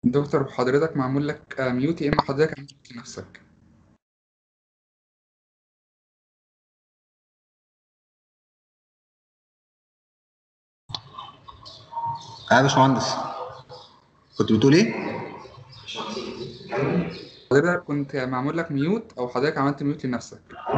دكتور حضرتك معمول لك ميوت يا اما حضرتك عملت لنفسك اه يا باشمهندس كنت بتقول ايه؟ حضرتك كنت معمول لك ميوت او حضرتك عملت ميوت لنفسك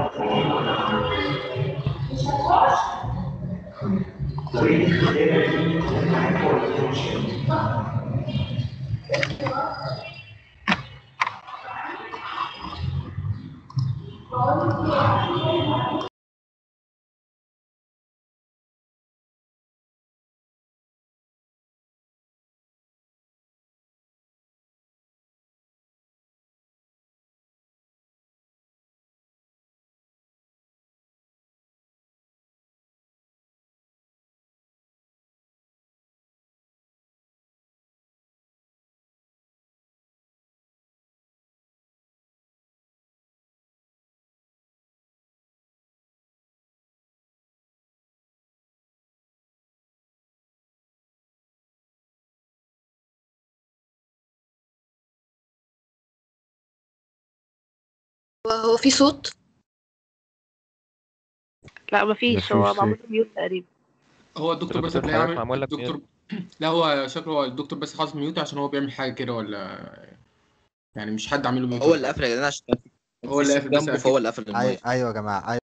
هو في صوت لا مفيش هو معمول له ميوت تقريبا هو الدكتور بس دكتور هتلاقيه حضرتك عامل معمول لك الدكتور لا هو شكله هو الدكتور بس حاطط ميوت عشان هو بيعمل حاجه كده ولا يعني مش حد عامل له ميوت هو اللي قافل يا جدعان عشان كان في هو اللي قافل بس جنبه أكيد. فهو اللي قافل أي- المايك ايوه يا جماعه ايوه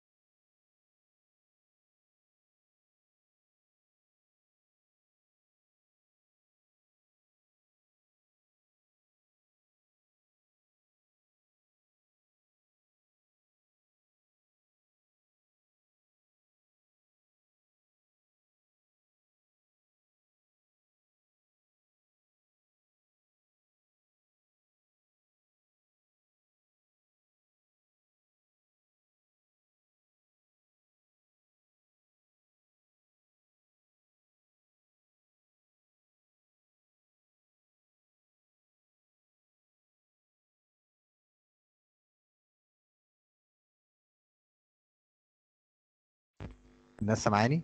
الناس سامعاني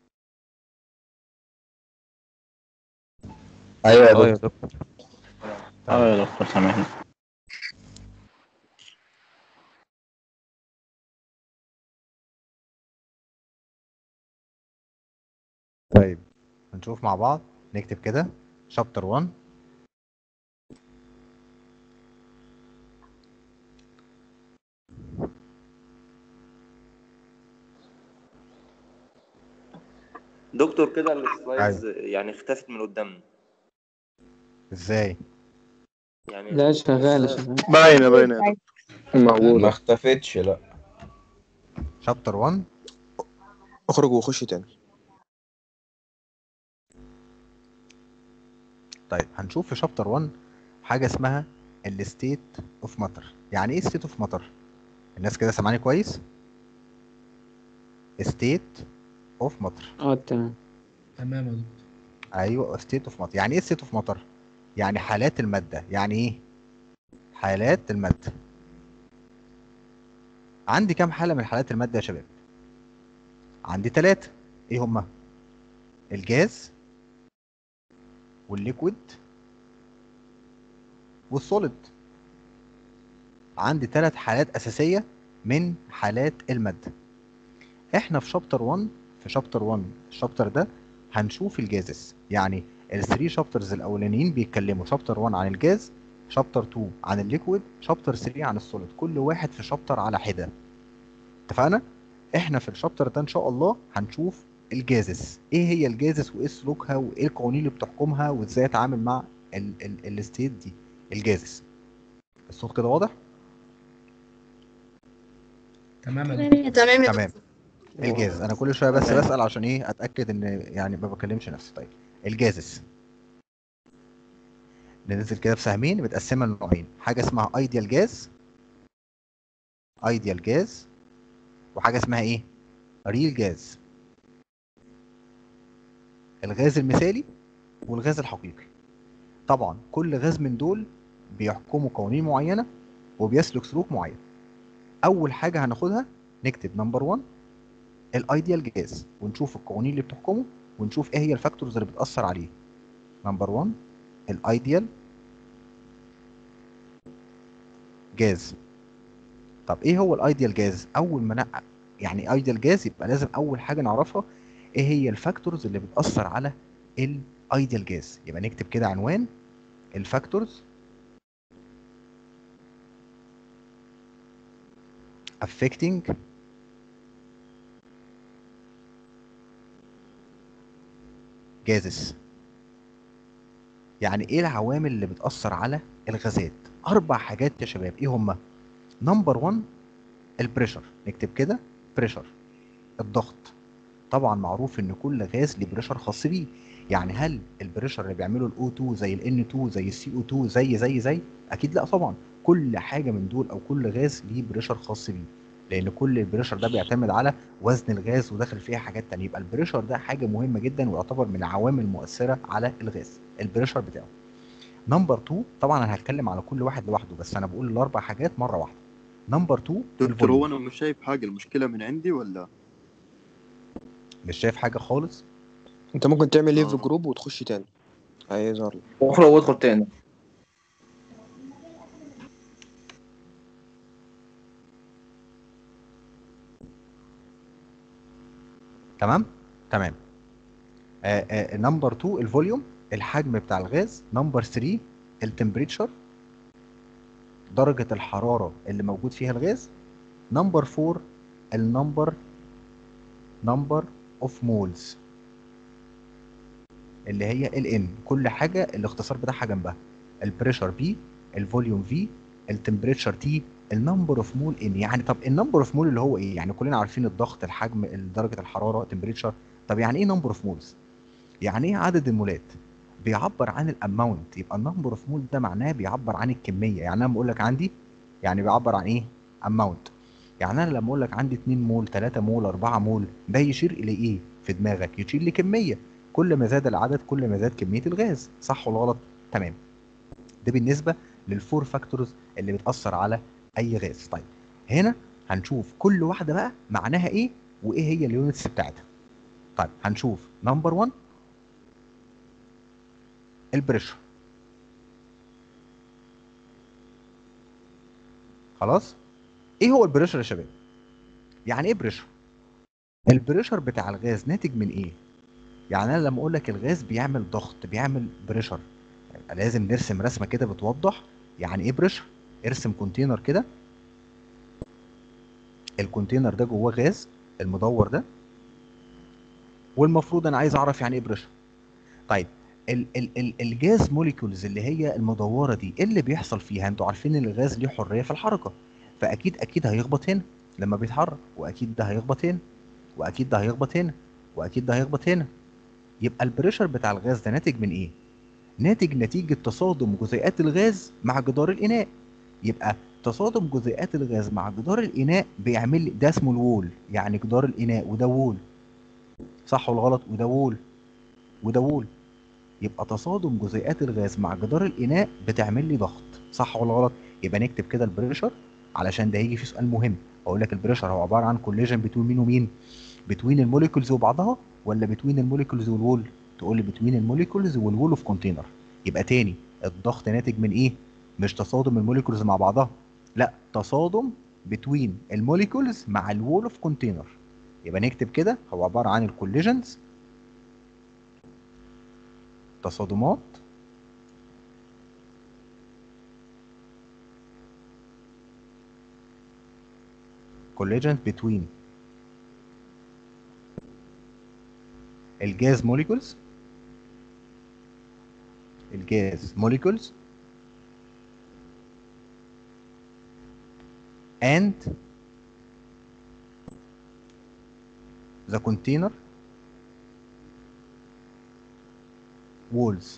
ايوه اه يا دكتور اه يا دكتور سامحني طيب هنشوف مع بعض نكتب كده شابتر 1 دكتور كده السلايدز يعني اختفت من قدامنا ازاي يعني لا شغالة شغالة باينه باينه يا دكتور ما موجوده اختفتش لا شابتر 1 اخرج وخش تاني طيب هنشوف في شابتر 1 حاجه اسمها الستيت اوف ماتر يعني ايه ستيت اوف ماتر الناس كده سامعاني كويس ستيت اوف ماتر اه تمام تمام يا دكتور ايوه ستيت اوف ماتر يعني ايه ستيت اوف ماتر يعني حالات الماده يعني ايه حالات الماده عندي كام حاله من حالات الماده يا شباب عندي ثلاثه ايه هما الجاز والليكويد والسوليد عندي ثلاث حالات اساسيه من حالات الماده احنا في شابتر 1 في شابتر 1 الشابتر ده هنشوف الجازز يعني الثري شابترز الاولانيين بيتكلموا شابتر 1 عن الجاز شابتر 2 عن الليكويد شابتر 3 عن السوليد كل واحد في شابتر على حده اتفقنا احنا في الشابتر ده ان شاء الله هنشوف الجازز ايه هي الجازز وايه سلوكها وايه القوانين اللي بتحكمها وازاي اتعامل مع ال- ال- الستيت دي الجازز الصوت كده واضح تمام يا دكتور تمام يا تمام دكتور الجاز انا كل شويه بس بسال عشان ايه اتاكد ان يعني ما بكلمش نفسي طيب الجازز ننزل كده بسهمين متقسمه لنوعين حاجه اسمها ايديال جاز ايديال جاز وحاجه اسمها ايه ريل جاز الغاز المثالي والغاز الحقيقي طبعا كل غاز من دول بيحكموا قوانين معينه وبيسلك سلوك معين اول حاجه هناخدها نكتب نمبر 1 الايديال جاز ونشوف القوانين اللي بتحكمه ونشوف ايه هي الفاكتورز اللي بتاثر عليه نمبر 1 الايديال جاز طب ايه هو الايديال جاز اول ما نق... يعني ايديال جاز يبقى لازم اول حاجه نعرفها ايه هي الفاكتورز اللي بتاثر على الايديال جاز يبقى نكتب كده عنوان الفاكتورز affecting gases يعني ايه العوامل اللي بتأثر على الغازات اربع حاجات يا شباب ايه هما نمبر 1 البريشر نكتب كده بريشر الضغط طبعا معروف ان كل غاز ليه بريشر خاص بيه يعني هل البريشر اللي بيعمله الاو 2 زي الان 2 زي السي او 2 زي زي زي اكيد لا طبعا كل حاجه من دول او كل غاز ليه بريشر خاص بيه لان كل البريشر ده بيعتمد على وزن الغاز وداخل فيها حاجات تانية يبقى البريشر ده حاجه مهمه جدا ويعتبر من العوامل المؤثره على الغاز البريشر بتاعه نمبر 2 طبعا انا هتكلم على كل واحد لوحده بس انا بقول الاربع حاجات مره واحده نمبر 2 دكتور هو انا مش شايف حاجه المشكله من عندي ولا مش شايف حاجه خالص انت ممكن تعمل ليف آه. جروب وتخش تاني هيظهر لك اخرج وادخل تاني تمام تمام نمبر 2 الفوليوم الحجم بتاع الغاز نمبر 3 التمبريتشر درجة الحرارة اللي موجود فيها الغاز نمبر 4 النمبر نمبر اوف مولز اللي هي ال ان كل حاجة الاختصار بتاعها جنبها البريشر بي الفوليوم في التمبريتشر تي النمبر اوف مول ان يعني طب النمبر اوف مول اللي هو ايه يعني كلنا عارفين الضغط الحجم درجة الحرارة تمبريتشر طب يعني ايه نمبر اوف مولز يعني ايه عدد المولات بيعبر عن الاماونت يبقى النمبر اوف مول ده معناه بيعبر عن الكميه يعني انا لما اقول لك عندي يعني بيعبر عن ايه اماونت يعني انا لما اقول لك عندي 2 مول 3 مول 4 مول ده يشير الى ايه في دماغك يشير لكميه كل ما زاد العدد كل ما زاد كميه الغاز صح ولا غلط تمام ده بالنسبه للفور فاكتورز اللي بتاثر على اي غاز طيب هنا هنشوف كل واحده بقى معناها ايه وايه هي اليونتس بتاعتها طيب هنشوف نمبر 1 البريشر خلاص ايه هو البريشر يا شباب يعني ايه بريشر البريشر بتاع الغاز ناتج من ايه يعني انا لما اقول لك الغاز بيعمل ضغط بيعمل بريشر يبقى لازم نرسم رسمه كده بتوضح يعني ايه بريشر ارسم كونتينر كده الكونتينر ده جواه غاز المدور ده والمفروض انا عايز اعرف يعني ايه بريشر طيب ال ال ال الجاز موليكولز اللي هي المدوره دي ايه اللي بيحصل فيها انتوا عارفين ان الغاز ليه حريه في الحركه فاكيد اكيد هيخبط هنا لما بيتحرك واكيد ده هيخبط هنا واكيد ده هيخبط هنا واكيد ده هيخبط هنا يبقى البريشر بتاع الغاز ده ناتج من ايه ناتج نتيجه تصادم جزيئات الغاز مع جدار الاناء يبقى تصادم جزيئات الغاز مع جدار الاناء بيعمل لي ده اسمه الوول يعني جدار الاناء وده وول صح ولا غلط وده وول وده وول يبقى تصادم جزيئات الغاز مع جدار الاناء بتعمل لي ضغط صح ولا غلط يبقى نكتب كده البريشر علشان ده هيجي في سؤال مهم اقول لك البريشر هو عباره عن كوليجن بتوين مين ومين بتوين الموليكولز وبعضها ولا بتوين الموليكولز والوول تقول لي بتوين الموليكولز والوول اوف كونتينر يبقى تاني الضغط ناتج من ايه مش تصادم الموليكولز مع بعضها لا تصادم بتوين الموليكولز مع الوول اوف كونتينر يبقى نكتب كده هو عباره عن الكوليجنز تصادمات collisions between الجاز molecules الجاز molecules and the container walls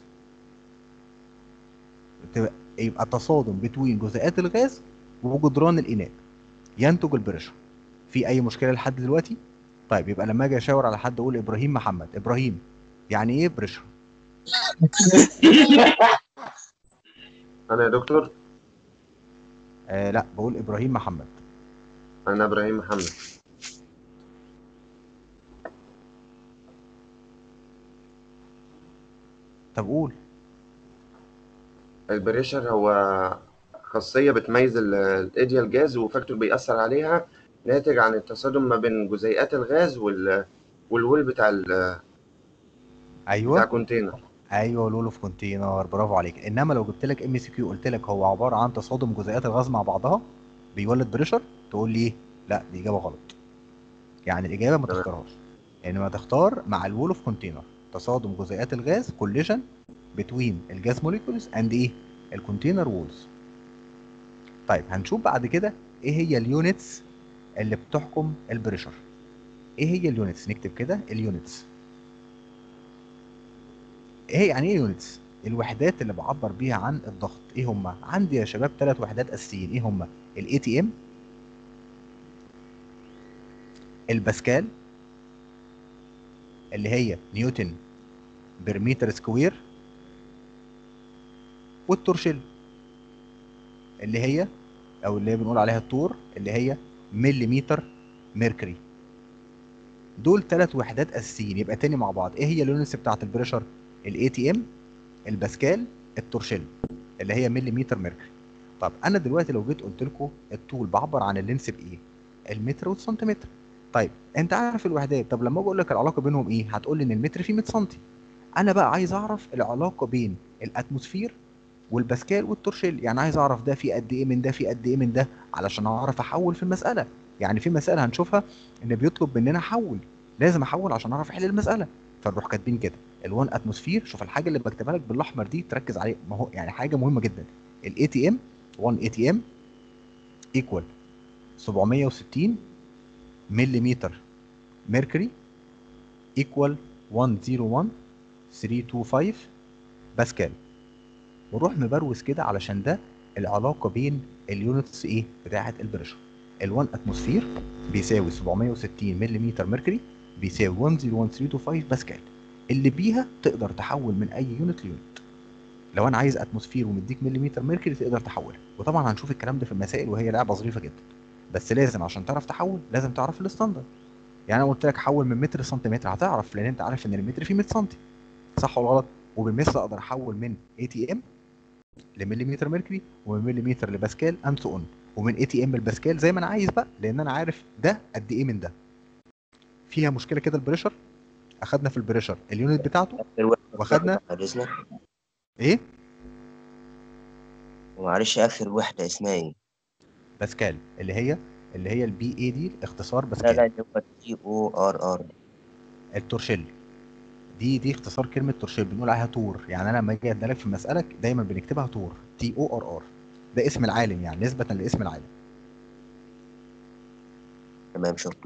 تبقى- يبقى تصادم بين جزيئات الغاز وجدران الاناء ينتج البريشر في اي مشكله لحد دلوقتي طيب يبقى لما اجي اشاور على حد اقول ابراهيم محمد ابراهيم يعني ايه بريشر أنا يا دكتور آه لا بقول ابراهيم محمد أنا إبراهيم محمد طب قول البريشر هو خاصية بتميز ال- الايديال جاز وفاكتور بيأثر عليها ناتج عن التصادم ما بين جزيئات الغاز وال والويل بتاع ال... بتاع ايوه كونتينر ايوه لولو في كونتينر برافو عليك انما لو جبت لك ام سي كيو قلت لك هو عباره عن تصادم جزيئات الغاز مع بعضها بيولد بريشر تقول لي إيه؟ لا دي اجابه غلط يعني الاجابه ما تمام. تختارهاش انما تختار مع الوول اوف كونتينر تصادم جزيئات الغاز كوليجن بتوين الجاز موليكولز اند ايه الكونتينر وولز طيب هنشوف بعد كده ايه هي اليونتس اللي بتحكم البريشر ايه هي اليونتس نكتب كده اليونتس ايه يعني ايه يونتس الوحدات اللي بعبر بيها عن الضغط ايه هما عندي يا شباب ثلاث وحدات اساسيين ايه هما الاي تي ام الباسكال اللي هي نيوتن بير متر سكوير والتورشيل اللي هي او اللي هي بنقول عليها التور اللي هي مليمتر ميركوري دول ثلاث وحدات اساسيين يبقى تاني مع بعض ايه هي اليونتس بتاعت البريشر الاي تي ام الباسكال التورشيل اللي هي مليمتر ميركوري طب انا دلوقتي لو جيت قلت لكم الطول بعبر عن اللينس بايه المتر والسنتيمتر طيب انت عارف الوحدات طب لما اجي اقول لك العلاقه بينهم ايه هتقول لي ان المتر فيه 100 سم انا بقى عايز اعرف العلاقه بين الاتموسفير والباسكال والتورشيل يعني عايز اعرف ده في قد ايه من ده في قد ايه من ده علشان اعرف احول في المساله يعني في مساله هنشوفها ان بيطلب مننا احول لازم احول عشان اعرف احل المساله فنروح كاتبين كده ال1 اتموسفير شوف الحاجه اللي بكتبها لك بالاحمر دي تركز عليه ما هو يعني حاجه مهمه جدا الاي تي ام 1 اي تي ام ايكوال 760 مليمتر ميركوري ايكوال 101 325 باسكال وروح مبروز كده علشان ده العلاقه بين اليونتس ايه بتاعه البريشر ال1 اتموسفير بيساوي 760 ملم ميركوري بيساوي 101325 باسكال اللي بيها تقدر تحول من اي يونت ليونت لو انا عايز اتموسفير ومديك مليمتر ميركوري تقدر تحولها وطبعا هنشوف الكلام ده في المسائل وهي لعبه ظريفه جدا بس لازم عشان تعرف تحول لازم تعرف الستاندرد يعني انا قلت لك حول من متر لسنتيمتر هتعرف لان انت عارف ان المتر فيه 100 سم صح ولا غلط وبالمثل اقدر احول من اي تي ام لمليمتر ميركوري ومن مليمتر لباسكال اند سو اون ومن اي تي ام لباسكال زي ما انا عايز بقى لان انا عارف ده قد ايه من ده فيها مشكله كده البريشر اخدنا في البريشر اليونت بتاعته واخدنا معلش ايه ومعلش اخر وحده اسمها ايه باسكال اللي هي اللي هي البي اي دي اختصار لا باسكال لا اللي هو تي او ار ار التورشيل دي دي اختصار كلمه تورشيل بنقول عليها تور يعني انا لما اجي اديلك في مساله دايما بنكتبها تور تي او ار ار ده اسم العالم يعني نسبه لاسم العالم تمام شكرا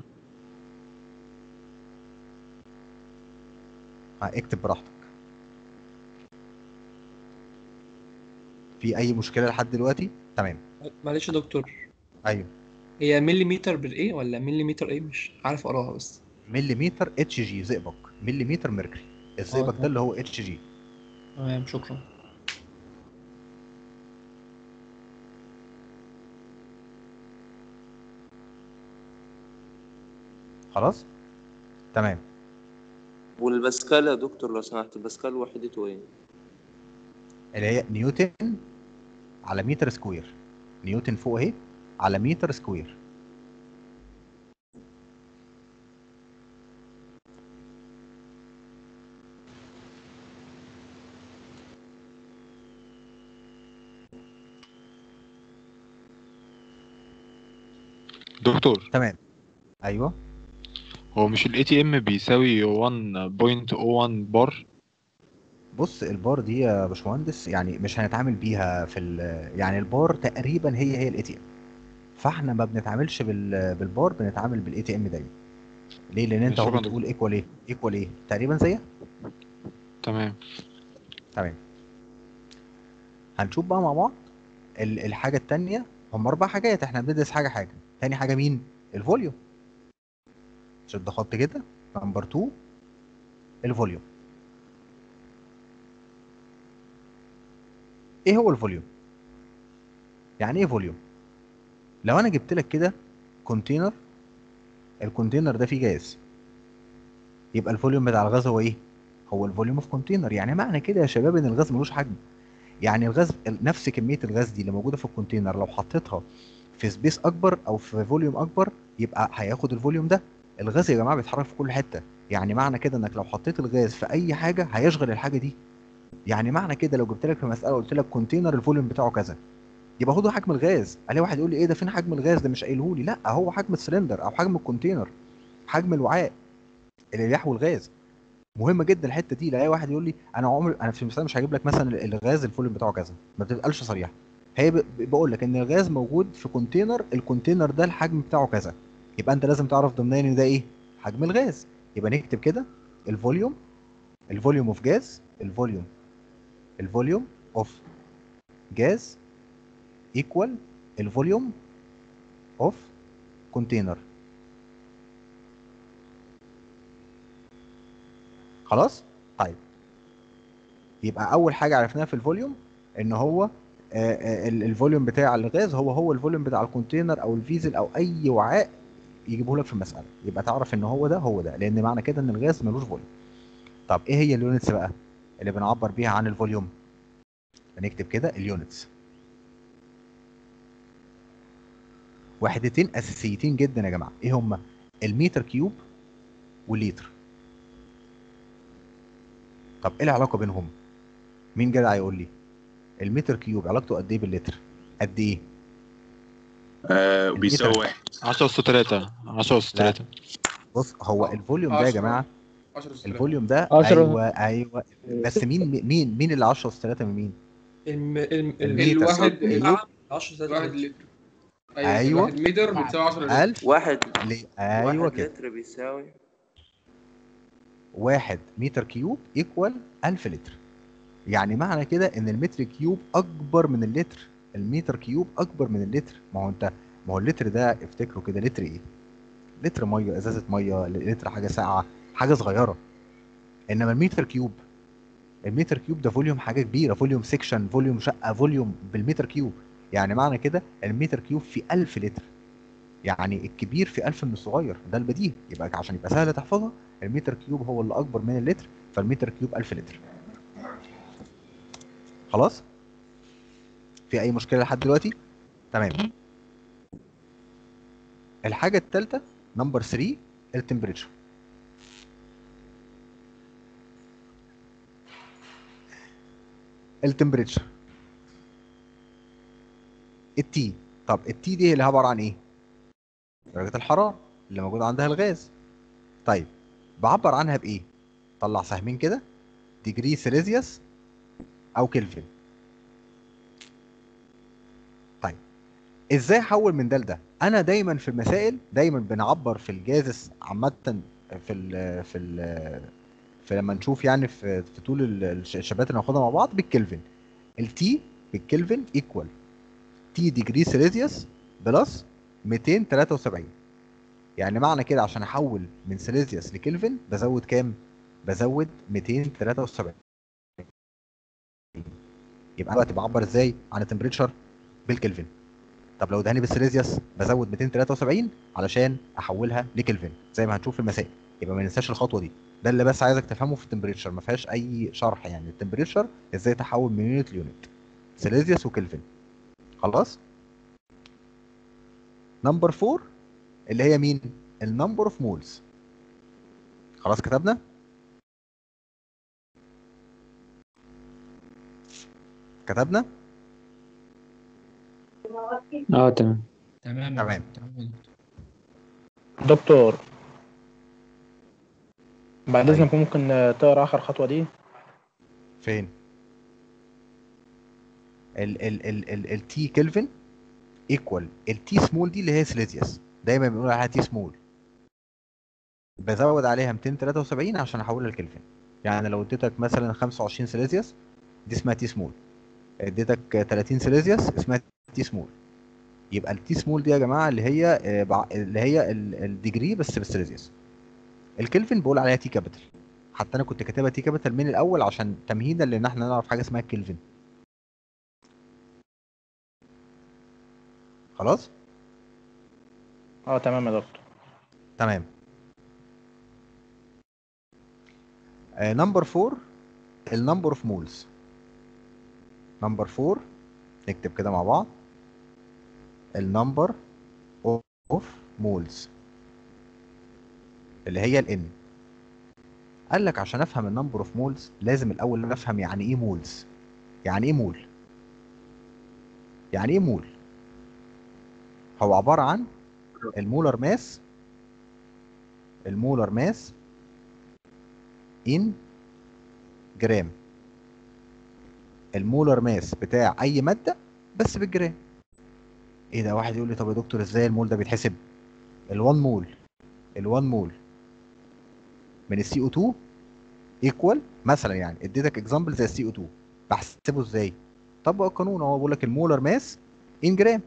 ها، اكتب براحتك في اي مشكله لحد دلوقتي تمام معلش يا دكتور ايوه هي مليمتر بالايه ولا مليمتر ايه مش عارف اقراها بس مليمتر اتش جي زئبق مليمتر ميركوري الزئبق ده اللي هو اتش جي تمام شكرا خلاص تمام والباسكال يا دكتور لو سمحت الباسكال وحدته ايه؟ اللي هي نيوتن على متر سكوير نيوتن فوق اهي على متر سكوير دكتور تمام ايوه هو مش الاي تي ام بيساوي 1.01 بار بص البار دي يا باشمهندس يعني مش هنتعامل بيها في ال يعني البار تقريبا هي هي الاي تي ام فاحنا ما بنتعاملش بال بالبار بنتعامل بالاي تي ام دايما ليه لان انت شكراً هو بتقول ايكوال ايه ايكوال ايه تقريبا زيها تمام تمام هنشوف بقى مع بعض ال- الحاجه التانية هم اربع حاجات احنا بندرس حاجه حاجه تاني حاجه مين الفوليوم شد خط كده نمبر 2 الفوليوم ايه هو الفوليوم يعني ايه فوليوم لو انا جبت لك كده كونتينر الكونتينر ده فيه جاز يبقى الفوليوم بتاع الغاز هو ايه هو الفوليوم اوف كونتينر يعني معنى كده يا شباب ان الغاز ملوش حجم يعني الغاز نفس كميه الغاز دي اللي موجوده في الكونتينر لو حطيتها في سبيس اكبر او في فوليوم اكبر يبقى هياخد الفوليوم ده الغاز يا جماعه بيتحرك في كل حته يعني معنى كده انك لو حطيت الغاز في اي حاجه هيشغل الحاجه دي يعني معنى كده لو جبت لك في مساله قلت لك كونتينر الفوليوم بتاعه كذا يبقى هو ده حجم الغاز عليه واحد يقول لي ايه ده فين حجم الغاز ده مش قايله لي لا هو حجم السلندر او حجم الكونتينر حجم الوعاء اللي بيحوي الغاز مهمه جدا الحته دي لا واحد يقول لي انا عمري انا في المثال مش هجيب لك مثلا الغاز الفوليوم بتاعه كذا ما بتبقاش صريحه هي ب- بقول لك ان الغاز موجود في كونتينر الكونتينر ده الحجم بتاعه كذا يبقى انت لازم تعرف ضمنيا ان ده ايه حجم الغاز يبقى نكتب كده الفوليوم الفوليوم اوف جاز الفوليوم الفوليوم اوف جاز ايكوال الفوليوم اوف كونتينر خلاص طيب يبقى اول حاجه عرفناها في الفوليوم ان هو آه، آه، ال- الفوليوم بتاع الغاز هو هو الفوليوم بتاع الكونتينر او الفيزل او اي وعاء يجيبه لك في المساله يبقى تعرف ان هو ده هو ده لان معنى كده ان الغاز ملوش فوليوم طب ايه هي اليونتس بقى اللي بنعبر بيها عن الفوليوم هنكتب كده اليونتس وحدتين اساسيتين جدا يا جماعه ايه هما المتر كيوب والليتر طب ايه العلاقه بينهم مين جدع يقول لي المتر كيوب علاقته قد ايه باللتر قد ايه آه بيساوي بيساوي 10 أس 3 10 أس 3 بص هو الفوليوم ده يا عشرة. جماعه 10 أس الفوليوم ده عشرة. ايوه ايوه بس مين مين مين اللي 10 اس 3 من مين الم... الم... المتر الواحد كيوب 10 واحد لتر ايوه أيوة. واحد متر بتساوي 10 لتر 1000 واحد ليه ايوه واحد كده لتر بيساوي واحد متر كيوب ايكوال 1000 لتر يعني معنى كده ان المتر كيوب اكبر من اللتر المتر كيوب اكبر من اللتر ما هو انت ما هو اللتر ده افتكروا كده لتر ايه لتر ميه ازازه ميه لتر حاجه ساقعه حاجه صغيره انما المتر كيوب المتر كيوب ده فوليوم حاجه كبيره فوليوم سيكشن فوليوم شقه فوليوم بالمتر كيوب يعني معنى كده المتر كيوب في 1000 لتر يعني الكبير في 1000 من الصغير ده البديهي يبقى عشان يبقى سهل تحفظها المتر كيوب هو اللي اكبر من اللتر فالمتر كيوب 1000 لتر خلاص في اي مشكله لحد دلوقتي تمام الحاجه الثالثه نمبر 3 التمبريتشر التمبريتشر التي طب التي دي اللي عباره عن ايه درجه الحراره اللي موجود عندها الغاز طيب بعبر عنها بايه طلع سهمين كده ديجري سيليزيوس او كلفن طيب ازاي احول من ده لده انا دايما في المسائل دايما بنعبر في الجازس عامه في ال في ال في لما نشوف يعني في في طول ال- الش- الشبات اللي هناخدها مع بعض بالكلفن التي بالكلفن ايكوال تي ديجري سيليزيوس بلس 273 يعني معنى كده عشان احول من سيليزيوس لكلفن بزود كام بزود 273 يبقى انا دلوقتي بعبر ازاي عن التمبريتشر بالكلفن طب لو دهني بالسيليزيوس بزود 273 علشان احولها لكلفن زي ما هنشوف في المسائل يبقى ما ننساش الخطوه دي ده اللي بس عايزك تفهمه في التمبريتشر ما فيهاش اي شرح يعني التمبريتشر ازاي تحول من يونت ليونت سيليزيوس وكلفن خلاص نمبر 4 اللي هي مين النمبر اوف مولز خلاص كتبنا كتبنا اه تمام تمام تمام دكتور بعد اذنك ممكن آه، تقرا اخر خطوه دي فين ال ال ال ال التي كلفن ايكوال التي سمول دي اللي هي سيليزيوس دايما بنقول عليها تي سمول بزود عليها 273 عشان احولها لكلفن يعني لو اديتك مثلا 25 سيليزيوس دي اسمها تي سمول اديتك 30 سيليزيوس اسمها تي سمول يبقى التي سمول دي يا جماعه اللي هي آه، بع- اللي هي ال- الديجري بس بالسيليزيوس الكلفن بقول عليها تي كابيتال حتى انا كنت كاتبها تي كابيتال من الاول عشان تمهيدا لان احنا نعرف حاجه اسمها الكلفن خلاص اه تمام يا دكتور تمام نمبر 4 النمبر اوف مولز نمبر 4 نكتب كده مع بعض النمبر اوف مولز اللي هي الان قال لك عشان افهم النمبر اوف مولز لازم الاول افهم يعني ايه مولز يعني ايه مول يعني ايه مول هو عباره عن المولر ماس المولر ماس ان جرام المولر ماس بتاع اي ماده بس بالجرام ايه ده واحد يقول لي طب يا دكتور ازاي المول ده بيتحسب ال1 مول ال1 مول من السي او 2 ايكوال مثلا يعني اديتك اكزامبل زي السي او 2 بحسبه ازاي طبق القانون هو بيقول لك المولر ماس ان جرام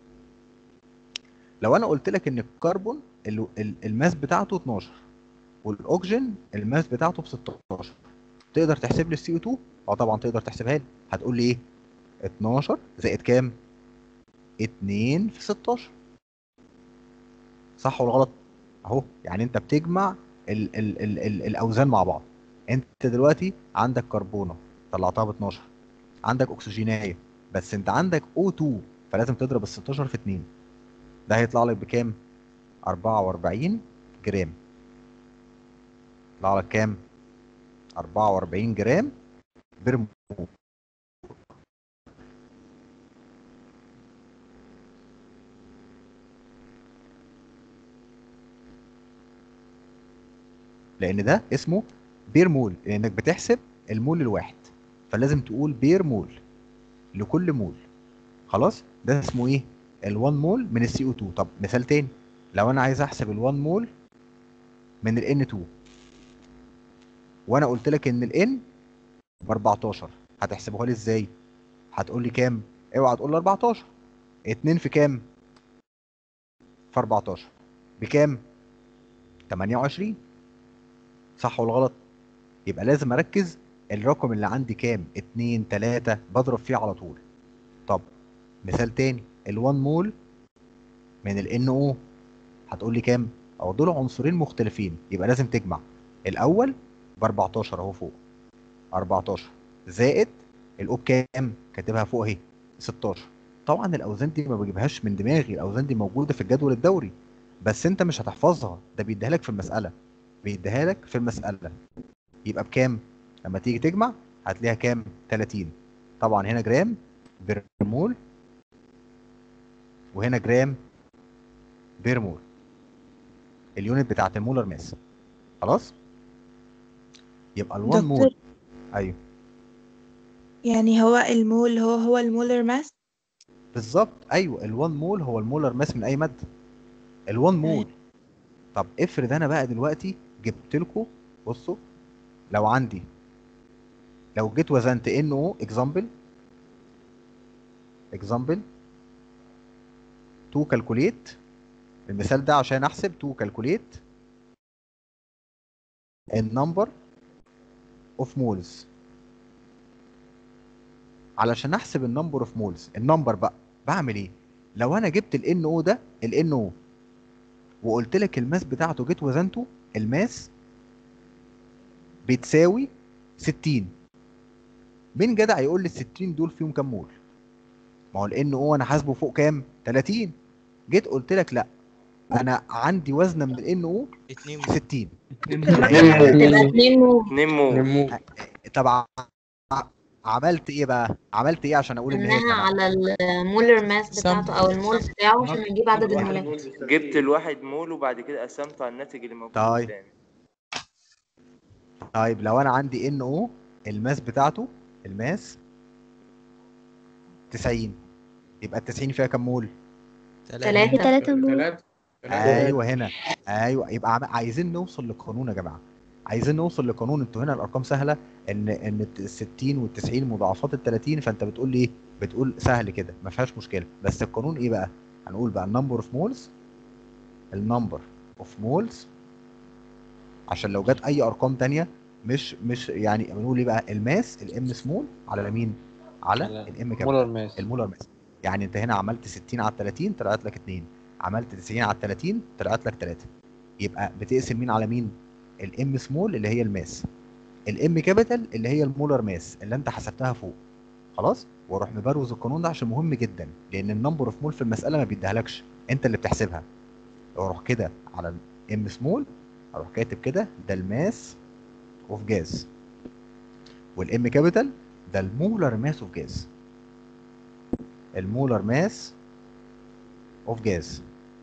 لو انا قلت لك ان الكربون ال- ال- الماس بتاعته 12 والاكسجين الماس بتاعته ب 16 تقدر تحسب لي السي او 2 اه طبعا تقدر تحسبها لي هتقول لي ايه 12 زائد كام 2 في 16 صح ولا غلط اهو يعني انت بتجمع ال ال ال ال الاوزان مع بعض انت دلوقتي عندك كربونه طلعتها ب 12 عندك اكسجينايه بس انت عندك O2 فلازم تضرب ال 16 في 2 ده هيطلع لك بكام 44 جرام يطلع لك كام 44 جرام برمول لان ده اسمه بير مول لانك بتحسب المول الواحد فلازم تقول بير مول لكل مول خلاص ده اسمه ايه ال1 مول من السي او 2 طب مثال تاني لو انا عايز احسب ال1 مول من الان 2 وانا قلت لك ان الان ب 14 هتحسبوها لي ازاي هتقول لي كام اوعى تقول لي 14 2 في كام في 14 بكام 28 صح ولا غلط يبقى لازم اركز الرقم اللي عندي كام 2 3 بضرب فيه على طول طب مثال تاني ال1 مول من ال NO هتقول لي كام او دول عنصرين مختلفين يبقى لازم تجمع الاول ب 14 اهو فوق 14 زائد الاو بكام كاتبها فوق اهي 16 طبعا الاوزان دي ما بجيبهاش من دماغي الاوزان دي موجوده في الجدول الدوري بس انت مش هتحفظها ده بيديها لك في المساله بيديها لك في المساله يبقى بكام لما تيجي تجمع هتلاقيها كام 30 طبعا هنا جرام برمول وهنا جرام بيرمول اليونت بتاعت المولر ماس خلاص يبقى ال1 مول دكتور ايوه يعني هو المول هو هو المولر ماس بالظبط ايوه ال1 مول هو المولر ماس من اي ماده ال1 مول طب افرض انا بقى دلوقتي جبت لكم بصوا لو عندي لو جيت وزنت ان او اكزامبل اكزامبل تو كالكوليت المثال ده عشان احسب تو كالكوليت النمبر اوف مولز علشان احسب النمبر اوف مولز النمبر بقى بعمل ايه لو انا جبت ال او ده ال او وقلت لك الماس بتاعته جيت وزنته الماس بتساوي 60 مين جدع يقول لي ال 60 دول فيهم كام مول ما هو ال او انا حاسبه فوق كام 30 جيت قلت لك لا انا عندي وزنه من ال او 60 نمو نمو طب ع- عملت ايه بقى عملت ايه عشان اقول ان هي قلناها كام على المولر ماس بتاعته او المول بتاعه عشان نجيب عدد المولات جبت الواحد مول وبعد كده قسمته على الناتج اللي موجود طيب. قدامي طيب لو انا عندي ان او الماس بتاعته الماس 90 يبقى ال 90 فيها كام مول تلاتة تلاتة مول ثلاثة ايوه هنا ايوه يبقى عم- عايزين نوصل للقانون يا جماعه عايزين نوصل لقانون انتوا هنا الارقام سهله ان ان ال 60 وال 90 مضاعفات ال 30 فانت بتقول لي ايه بتقول سهل كده ما فيهاش مشكله بس القانون ايه بقى هنقول بقى النمبر اوف مولز النمبر اوف مولز عشان لو جت اي ارقام تانية مش مش يعني بنقول ايه بقى الماس الام سمول على مين على على الام كام مولر ماس المولر ماس يعني انت هنا عملت 60 على 30 طلعت لك 2 عملت 90 على 30 طلعت لك 3 يبقى بتقسم مين على مين الام سمول اللي هي الماس الام كابيتال اللي هي المولر ماس اللي انت حسبتها فوق خلاص واروح مبروز القانون ده عشان مهم جدا لان النمبر اوف مول في المساله ما بيديهالكش انت اللي بتحسبها اروح كده على ام سمول اروح كاتب كده ده الماس اوف جاز والام كابيتال ده المولر ماس اوف جاز المولر ماس اوف جاز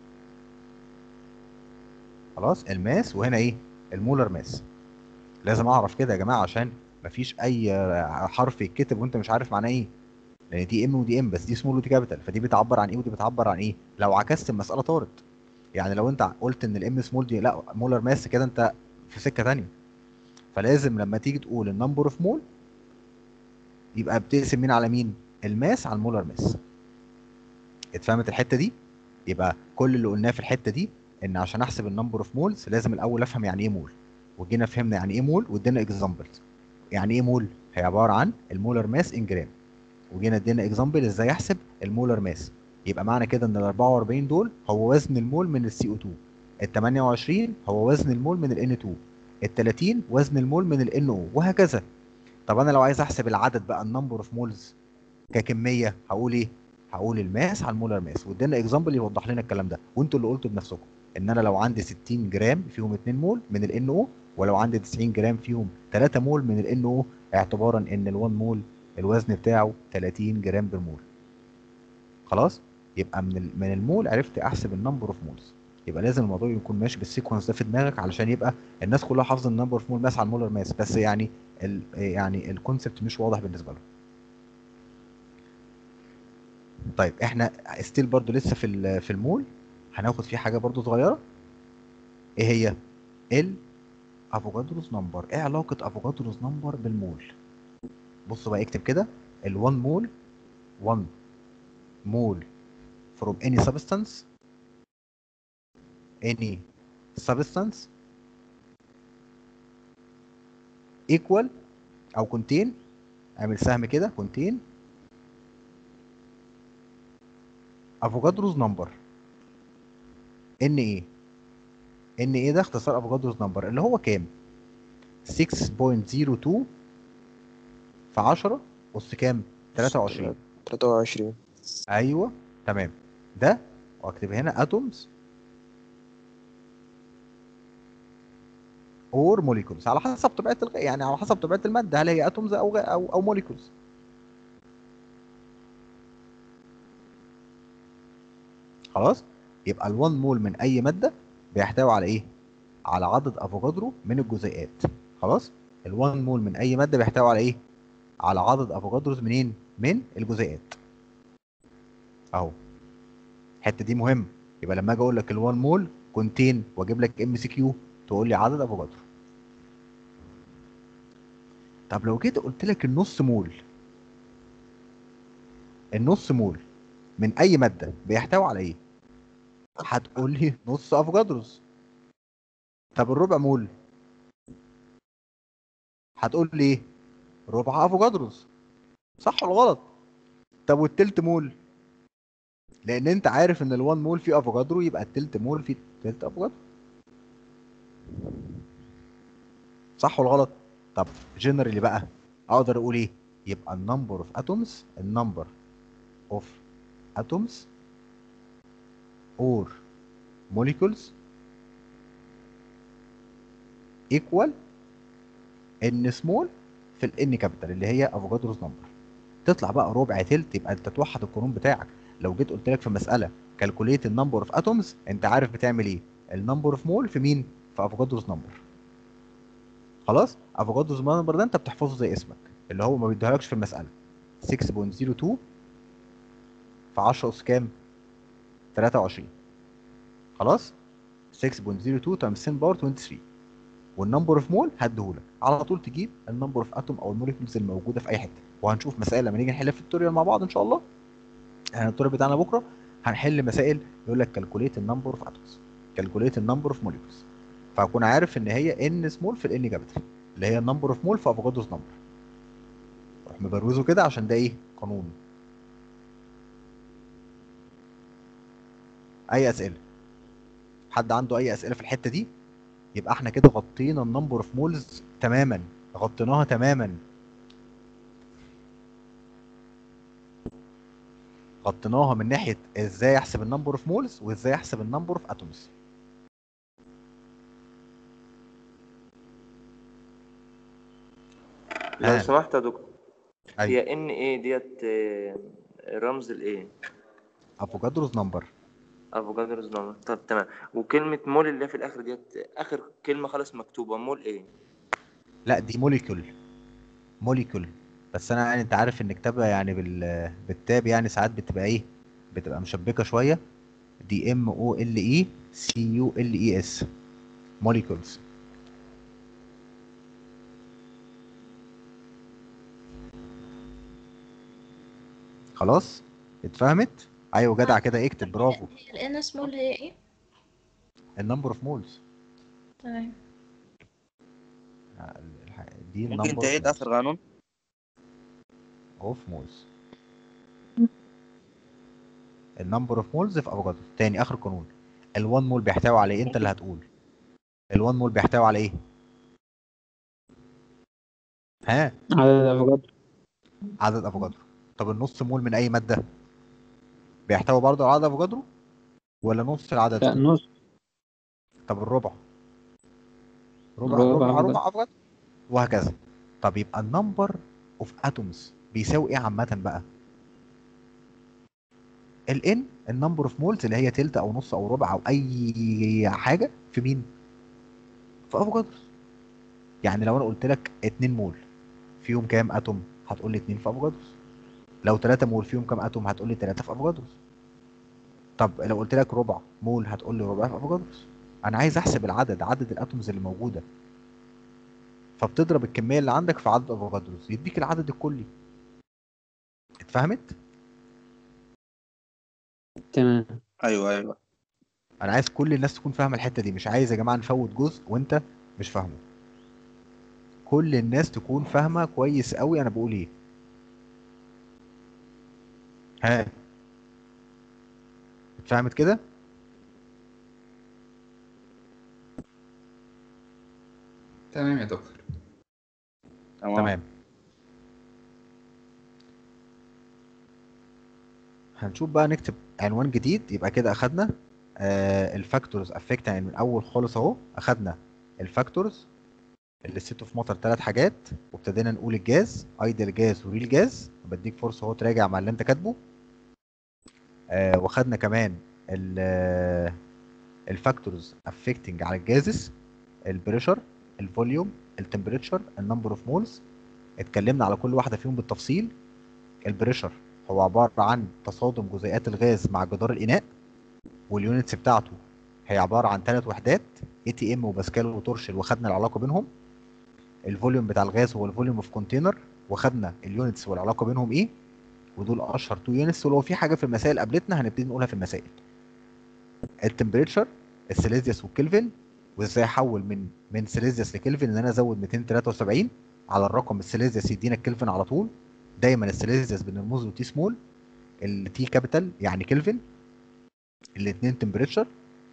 خلاص الماس وهنا ايه المولر ماس لازم اعرف كده يا جماعه عشان مفيش اي حرف يتكتب وانت مش عارف معناه ايه لان دي ام ودي ام بس دي سمول ودي كابيتال فدي بتعبر عن ايه ودي بتعبر عن ايه لو عكست المساله طارت يعني لو انت قلت ان الام سمول دي لا مولر ماس كده انت في سكه تانية فلازم لما تيجي تقول النمبر اوف مول يبقى بتقسم مين على مين الماس على المولر ماس اتفهمت الحته دي يبقى كل اللي قلناه في الحته دي ان عشان احسب النمبر اوف مولز لازم الاول افهم يعني ايه مول وجينا فهمنا يعني ايه مول وادينا اكزامبلز يعني ايه مول هي عباره عن المولر ماس ان جرام وجينا ادينا اكزامبل ازاي احسب المولر ماس يبقى معنى كده ان ال 44 دول هو وزن المول من السي او 2 ال 28 هو وزن المول من الان 2 ال 30 وزن المول من الان او وهكذا طب انا لو عايز احسب العدد بقى النمبر اوف مولز ككميه هقول ايه هقول الماس على المولر ماس وادينا اكزامبل يوضح لنا الكلام ده وانتوا اللي قلتوا بنفسكم ان انا لو عندي 60 جرام فيهم 2 مول من الان او ولو عندي 90 جرام فيهم 3 مول من الان او اعتبارا ان ال1 مول الوزن بتاعه 30 جرام بالمول خلاص يبقى من من المول عرفت احسب النمبر اوف مولز يبقى لازم الموضوع يكون ماشي بالسيكونس ده في دماغك علشان يبقى الناس كلها حافظه النمبر اوف مول ماس على المولر ماس بس يعني ال يعني الكونسبت مش واضح بالنسبه لهم طيب احنا ستيل برضو لسه في في المول هناخد فيه حاجه برضو صغيره ايه هي ال افوكادروس نمبر ايه علاقه افوكادروس نمبر بالمول بص بقى اكتب كده ال 1 مول 1 مول from any substance any substance equal او contain اعمل سهم كده contain افوكادروز نمبر ان ايه ان ايه ده اختصار افوكادروز نمبر اللي هو كام 6.02 في 10 اس كام 23 23 ايوه تمام ده واكتب هنا اتومز اور موليكولز على حسب طبيعه الغ... يعني على حسب طبيعه الماده هل هي اتومز او غ... او او موليكولز خلاص يبقى ال1 مول من اي ماده بيحتوي على ايه على عدد افوكادرو من الجزيئات خلاص ال1 مول من اي ماده بيحتوي على ايه على عدد افوكادروز منين من الجزيئات اهو الحته دي مهم يبقى لما اجي اقول لك ال1 مول كونتين واجيب لك ام سي كيو تقول لي عدد افوكادرو طب لو جيت قلت لك النص مول النص مول من اي ماده بيحتوي على ايه هتقول لي نص افوكادروز طب الربع مول هتقول لي ايه ربع افوكادروز صح ولا غلط طب والتلت مول لان انت عارف ان ال1 مول فيه افوكادرو يبقى التلت مول فيه تلت افوكادرو صح ولا غلط طب جنرالي بقى اقدر اقول ايه يبقى النمبر اوف اتومز النمبر اوف atoms or molecules equal n small في ال n capital اللي هي افوكادروز نمبر تطلع بقى ربع تلت يبقى انت توحد القانون بتاعك لو جيت قلت لك في مساله كالكوليت النمبر اوف اتومز انت عارف بتعمل ايه النمبر اوف مول في مين في افوكادروز نمبر خلاص افوكادروز نمبر ده انت بتحفظه زي اسمك اللي هو ما بيديهالكش في المساله 6.02 في 10 اس كام 23 خلاص 6.02 تايمز 10 باور 23 والنمبر اوف مول هديهولك على طول تجيب النمبر اوف اتوم او الموليكولز الموجوده في اي حته وهنشوف مسائل لما نيجي نحل في التوريال مع بعض ان شاء الله احنا التوريال بتاعنا بكره هنحل مسائل يقول لك كالكوليت النمبر اوف اتومز كالكوليت النمبر اوف موليكولز فهكون عارف ان هي ان سمول في الان كابيتال اللي هي النمبر اوف مول في افوكادروز نمبر روح مبروزه كده عشان ده ايه قانون اي اسئله حد عنده اي اسئله في الحته دي يبقى احنا كده غطينا النمبر اوف مولز تماما غطيناها تماما غطيناها من ناحيه ازاي احسب النمبر اوف مولز وازاي احسب النمبر اوف اتومز لو ها. سمحت يا دكتور أيوة. هي ان ايه ديت آه، رمز الايه افوكادروز نمبر افوكادروز نمبر طب تمام وكلمة مول اللي هي في الاخر ديت اخر كلمة خالص مكتوبة مول ايه لا دي موليكول موليكول بس انا يعني انت عارف ان كتابها يعني بال بالتاب يعني ساعات بتبقى ايه بتبقى مشبكه شويه دي ام او ال اي سي يو ال اي اس موليكولز خلاص اتفهمت ايوه جدع كده اكتب برافو هي الان سمول هي ايه النمبر اوف مولز تمام دي ممكن النمبر تعيد آخر قانون اوف مولز النمبر اوف مولز في افوكادو تاني اخر قانون ال1 مول بيحتوي على ايه انت اللي هتقول ال1 مول بيحتوي على ايه ها عدد افوكادو عدد افوكادو طب النص مول من اي ماده بيحتوي برضه على عدد افوكادو ولا نص العدد لا نص طب الربع ربع ربع ربع أفوكادو. ربع افوكادو وهكذا طب يبقى النمبر اوف اتومز بيساوي ايه عامه بقى الان النمبر اوف مولز اللي هي تلت او نص او ربع او اي حاجه في مين في افوكادو يعني لو انا قلت لك 2 مول فيهم كام اتوم هتقول لي 2 في افوكادو لو 3 مول فيهم كام اتوم هتقول لي 3 في افوكادو طب لو قلت لك ربع مول هتقول لي ربع في افوكادو انا عايز احسب العدد عدد الاتومز اللي موجوده فبتضرب الكميه اللي عندك في عدد افوكادروز يديك العدد الكلي اتفهمت تمام ايوه ايوه انا عايز كل الناس تكون فاهمه الحته دي مش عايز يا جماعه نفوت جزء وانت مش فاهمه كل الناس تكون فاهمه كويس قوي انا بقول ايه ها اتفهمت كده تمام يا دكتور تمام هنشوف بقى نكتب عنوان جديد يبقى كده اخدنا آه الفاكتورز افكت يعني من اول خالص اهو اخدنا الفاكتورز اللي ست اوف ماتر ثلاث حاجات وابتدينا نقول الجاز ايدل جاز وريل جاز بديك فرصه اهو تراجع مع اللي انت كاتبه آه واخدنا كمان الفاكتورز افكتنج على الجازز البريشر الفوليوم التمبريتشر النمبر اوف مولز اتكلمنا على كل واحده فيهم بالتفصيل البريشر هو عباره عن تصادم جزيئات الغاز مع جدار الاناء واليونتس بتاعته هي عباره عن ثلاث وحدات اي تي ام وباسكال وتورشل وخدنا العلاقه بينهم الفوليوم بتاع الغاز هو الفوليوم اوف كونتينر وخدنا اليونتس والعلاقه بينهم ايه ودول اشهر تو يونتس ولو في حاجه في المسائل قابلتنا هنبتدي نقولها في المسائل التمبريتشر السيليزيوس والكلفن وازاي احول من من سيليزيوس لكلفن ان انا ازود 273 على الرقم السيليزيوس يدينا الكلفن على طول دايما السيليزيوس بنرمز له تي سمول التي كابيتال يعني كلفن الاثنين تمبريتشر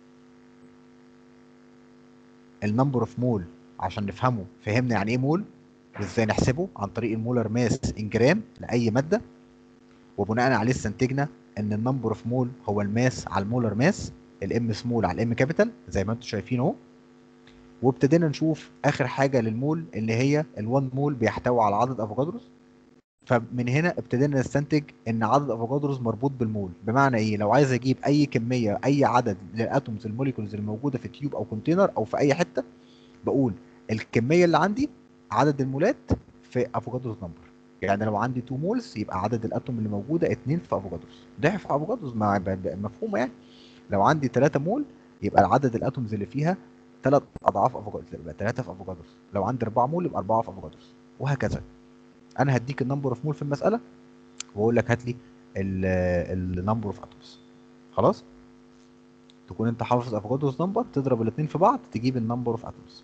النمبر اوف مول عشان نفهمه فهمنا يعني ايه مول وازاي نحسبه عن طريق المولر ماس ان جرام لاي ماده وبناء عليه استنتجنا ان النمبر اوف مول هو الماس على المولر ماس الام سمول على الام كابيتال زي ما انتم شايفين اهو وابتدينا نشوف اخر حاجه للمول اللي هي ال1 مول بيحتوي على عدد افوكادروس فمن هنا ابتدينا نستنتج ان عدد افوكادروس مربوط بالمول بمعنى ايه لو عايز اجيب اي كميه اي عدد للاتومز الموليكولز الموجوده في تيوب او كونتينر او في اي حته بقول الكميه اللي عندي عدد المولات في افوكادروس نمبر يعني لو عندي 2 مولز يبقى عدد الاتوم اللي موجوده 2 في افوكادروس ضعف افوكادروس مع مفهومه يعني لو عندي 3 مول يبقى عدد الاتومز اللي فيها ثلاث اضعاف افوكادروس يبقى 3 في افوكادروس لو عندي 4 مول يبقى 4 في افوكادروس وهكذا انا هديك النمبر اوف مول في المساله واقول لك هات لي النمبر اوف اتومز خلاص تكون انت حافظ افوكادروس نمبر تضرب الاثنين في بعض تجيب النمبر اوف اتومز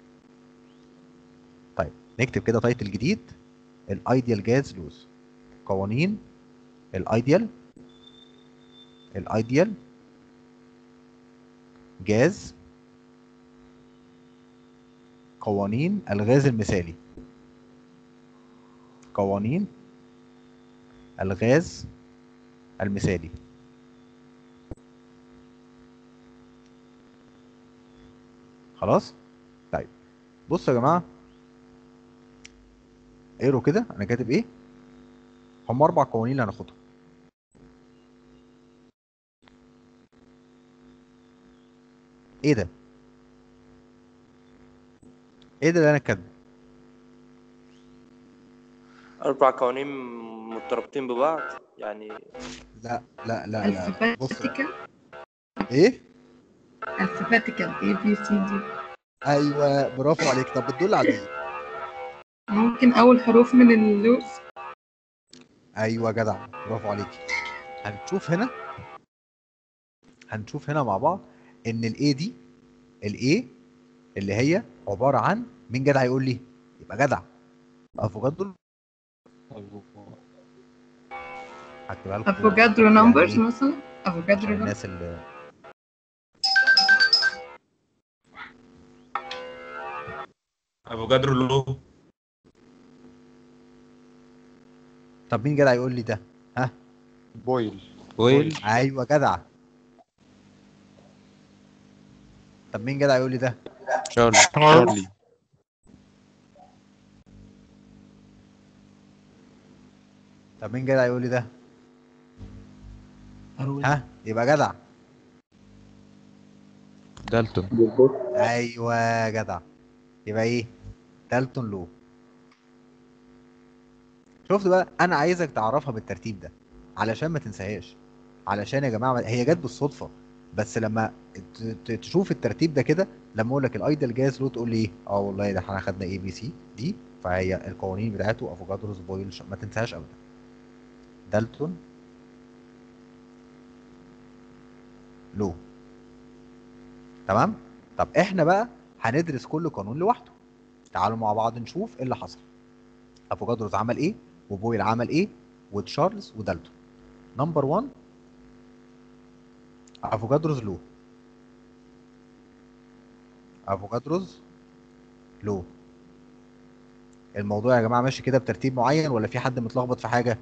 طيب نكتب كده تايتل جديد الايديال جاز لوز قوانين الايديال الايديال جاز قوانين الغاز المثالي قوانين الغاز المثالي خلاص طيب بصوا يا جماعه اقروا كده انا كاتب ايه هم اربع قوانين اللي هناخدهم ايه ده ايه ده اللي انا كاتبه أربع قوانين مترابطين ببعض يعني لا لا لا لا بص alphabetical ايه alphabetical A B C D ايوه برافو عليك طب بتدل على ايه ممكن أول حروف من اللوز ايوه جدع برافو عليك هنشوف هنا هنشوف هنا مع بعض ان الاي دي الاي اللي هي عباره عن مين جدع يقول لي يبقى جدع افوكادو هكتبها لكم افوكادرو يعني نمبرز إيه؟ مثلا افوكادرو عشان نمبرز الناس اللي افوكادرو لو طب مين جدع يقول لي ده ها بويل بويل ايوه جدع طب مين جدع يقول لي ده شارلي شارلي طب مين جدع يقول لي ده ها يبقى جدع دالتون ايوه جدع يبقى ايه دالتون لو شفت بقى انا عايزك تعرفها بالترتيب ده علشان ما تنساهاش علشان يا جماعه هي جت بالصدفه بس لما ت- ت- تشوف الترتيب ده كده لما اقول لك الايدل جاز لو تقول لي ايه اه والله ده احنا خدنا اي بي سي دي فهي القوانين بتاعته افوكادروس بويل ش- ما تنساهاش ابدا دالتون لو تمام طب احنا بقى هندرس كل قانون لوحده تعالوا مع بعض نشوف ايه اللي حصل افوكادروس عمل ايه وبويل عمل ايه وتشارلز ودالتون نمبر 1 افوكادروس لو افوكادروس لو الموضوع يا جماعه ماشي كده بترتيب معين ولا في حد متلخبط في حاجه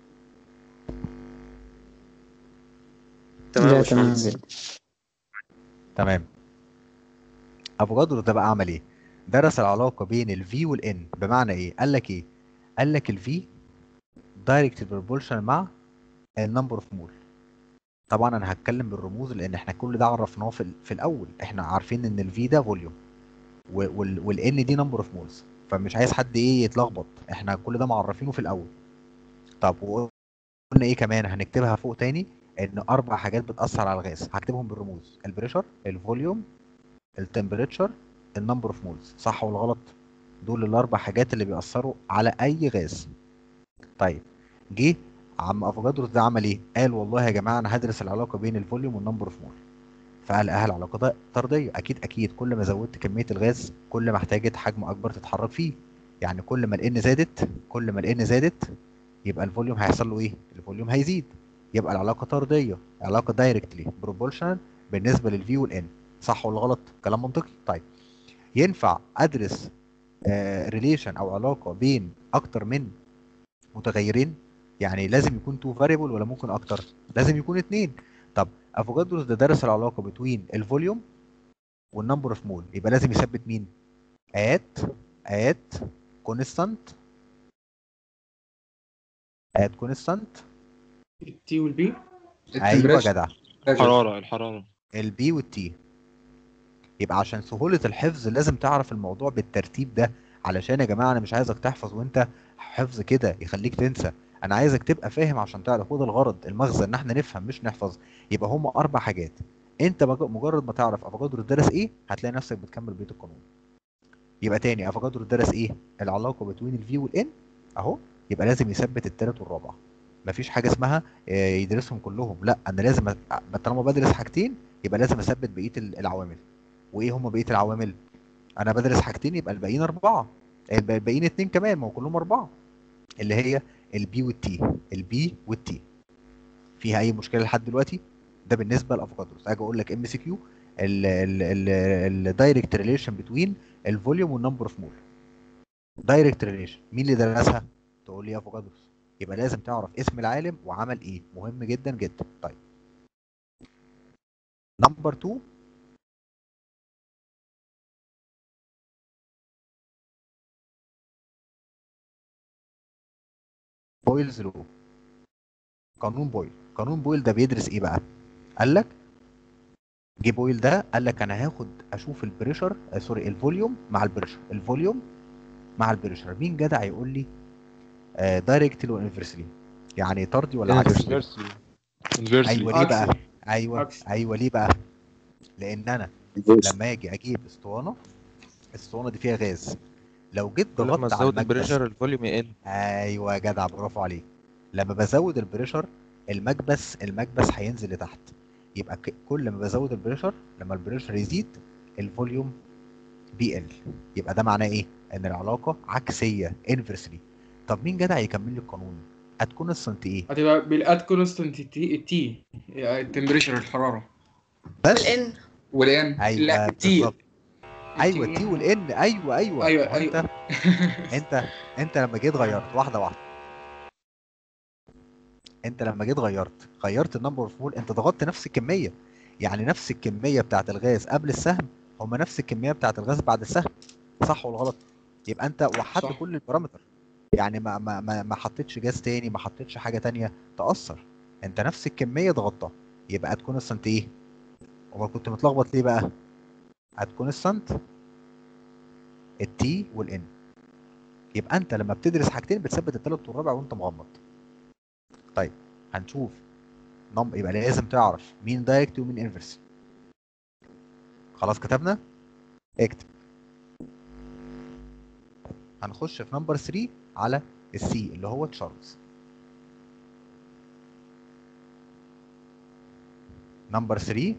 تمام يا باشمهندس. تمام افوكادروس ده بقى عمل ايه درس العلاقه بين الفي والان بمعنى ايه قال لك ايه قال لك الفي دايركت بروبورشن مع النمبر اوف مول طبعا انا هتكلم بالرموز لان احنا كل ده عرفناه في, ال- في الاول احنا عارفين ان الفي ده فوليوم والان دي نمبر اوف مولز فمش عايز حد ايه يتلخبط احنا كل ده معرفينه في الاول طب وقلنا ايه كمان هنكتبها فوق تاني ان اربع حاجات بتاثر على الغاز هكتبهم بالرموز البريشر الفوليوم التمبريتشر النمبر اوف مولز صح ولا غلط دول الاربع حاجات اللي بيأثروا على اي غاز طيب جه عم افوكادروس ده عمل ايه قال والله يا جماعه انا هدرس العلاقه بين الفوليوم والنمبر اوف مول فقال اه العلاقه ده طرديه اكيد اكيد كل ما زودت كميه الغاز كل ما احتاجت حجم اكبر تتحرك فيه يعني كل ما الان زادت كل ما الان زادت يبقى الفوليوم هيحصل له ايه الفوليوم هيزيد يبقى العلاقه طرديه علاقه دايركتلي بروبورشنال بالنسبه للفي والان صح ولا غلط كلام منطقي طيب ينفع ادرس ريليشن او علاقه بين اكتر من متغيرين يعني لازم يكون تو فاريبل ولا ممكن اكتر لازم يكون اتنين طب افوكادروس ده درس العلاقه بين الفوليوم والنمبر اوف مول يبقى لازم يثبت مين ات ات كونستانت ات كونستانت التي والبي ايوه جدع الحرارة الحرارة البي والتي يبقى عشان سهولة الحفظ لازم تعرف الموضوع بالترتيب ده علشان يا جماعة أنا مش عايزك تحفظ وأنت حفظ كده يخليك تنسى أنا عايزك تبقى فاهم عشان تعرف وده الغرض المغزى إن إحنا نفهم مش نحفظ يبقى هما أربع حاجات أنت مج- مجرد ما تعرف أفوكادرو درس إيه هتلاقي نفسك بتكمل بيت القانون يبقى تاني أفوكادرو درس إيه العلاقة بين الفي والإن أهو يبقى لازم يثبت التالت والرابع مفيش حاجة اسمها آه، يدرسهم كلهم لا أنا لازم أ- طالما بدرس حاجتين يبقى لازم أثبت بقية ال- العوامل وايه هم بقيه العوامل انا بدرس حاجتين يبقى الباقيين اربعه الب- الباقيين اتنين كمان ما هو كلهم اربعه اللي هي البي والتي البي والتي فيها اي مشكله لحد دلوقتي ده بالنسبه لافوكادروس اجي اقول لك ام سي كيو الدايركت ريليشن بتوين الفوليوم والنمبر اوف مول دايركت ريليشن مين اللي درسها تقول لي افوكادروس يبقى لازم تعرف اسم العالم وعمل ايه مهم جدا جدا طيب نمبر 2 بويلز لو قانون بويل قانون بويل ده بيدرس ايه بقى قال لك جه بويل ده قال لك انا هاخد اشوف البريشر آه سوري الفوليوم مع البريشر الفوليوم مع البريشر مين جدع يقول لي آه دايركتلي وانفرسلي يعني طردي ولا عكسي انفيرسلي ايوه ليه بقى ايوه ايوه ليه بقى لان انا لما اجي اجيب اسطوانه الاسطوانه دي فيها غاز لو جيت كل ما ضغطت على تزود المكبس البريشر الفوليوم يقل ايوه يا جدع برافو عليك لما بزود البريشر المكبس المكبس هينزل لتحت يبقى ك- كل ما بزود البريشر لما البريشر يزيد الفوليوم بيقل يبقى ده معناه ايه ان العلاقه عكسيه انفرسلي طب مين جدع يكمل لي القانون هتكون السنت ايه هتبقى بالاد كونستنت تي التي التمبريتشر الحراره بس والان والان ايوه لا التي بالظبط ايوه التي والان ايوه ايوه ايوه ما هو انت انت انت لما جيت غيرت واحده واحده انت لما جيت غيرت غيرت النمبر اوف مول انت ضغطت نفس الكميه يعني نفس الكميه بتاعت الغاز قبل السهم هما نفس الكميه بتاعت الغاز بعد السهم صح ولا غلط يبقى انت وحدت صح. كل البارامتر يعني ما ما ما, ما حطيتش جاز تاني ما حطيتش حاجه تانية تاثر انت نفس الكميه ضغطتها يبقى هتكون السنت ايه امال كنت متلخبط ليه بقى هتكون السنت التي والان يبقى انت لما بتدرس حاجتين بتثبت التالت والرابع وانت مغمض طيب هنشوف نم... يبقى لازم تعرف مين دايركت ومين انفرس خلاص كتبنا اكتب هنخش في نمبر 3 على السي اللي هو تشارلز نمبر 3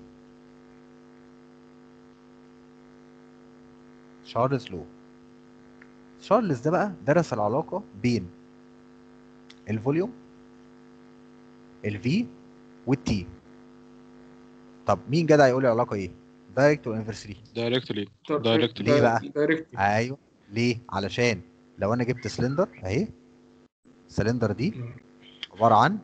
تشارلز لو تشارلز ده بقى درس العلاقة بين الفوليوم الفي والتي طب مين جدع يقول لي العلاقة ايه؟ دايركت ولا انفرسلي؟ دايركتلي دايركتلي ليه بقى؟ دايركت ايوه ليه؟ علشان لو انا جبت سلندر اهي السلندر دي عبارة عن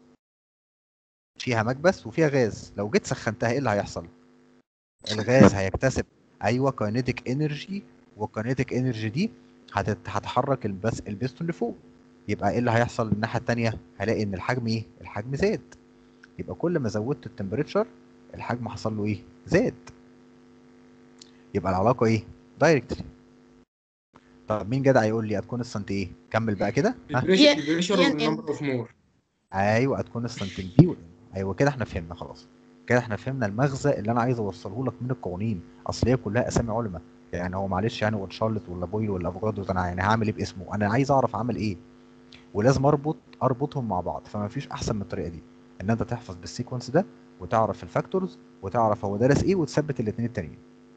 فيها مكبس وفيها غاز لو جيت سخنتها ايه اللي هيحصل؟ الغاز هيكتسب ايوه كاينيتيك انرجي والكاينيتيك انرجي دي هتت- هتحرك البس البستون لفوق يبقى ايه اللي هيحصل الناحيه التانيه هلاقي ان الحجم ايه الحجم زاد يبقى كل ما زودت التمبريتشر الحجم حصل له ايه زاد يبقى العلاقه ايه دايركتلي طب مين جدع يقول لي هتكون السنت ايه كمل بقى كده ها البريشر البريشر والنمبر اوف مور ايوه هتكون السنت البي والإن. ايوه كده احنا فهمنا خلاص كده احنا فهمنا المغزى اللي انا عايز اوصله لك من القوانين اصل هي كلها اسامي علماء يعني هو معلش يعني ولا شارلت ولا بويل ولا افوكادو انا يعني هعمل ايه باسمه انا عايز اعرف عمل ايه ولازم اربط اربطهم مع بعض فما فيش احسن من الطريقه دي ان انت تحفظ بالسيكونس ده وتعرف الفاكتورز وتعرف هو درس ايه وتثبت الاثنين التانيين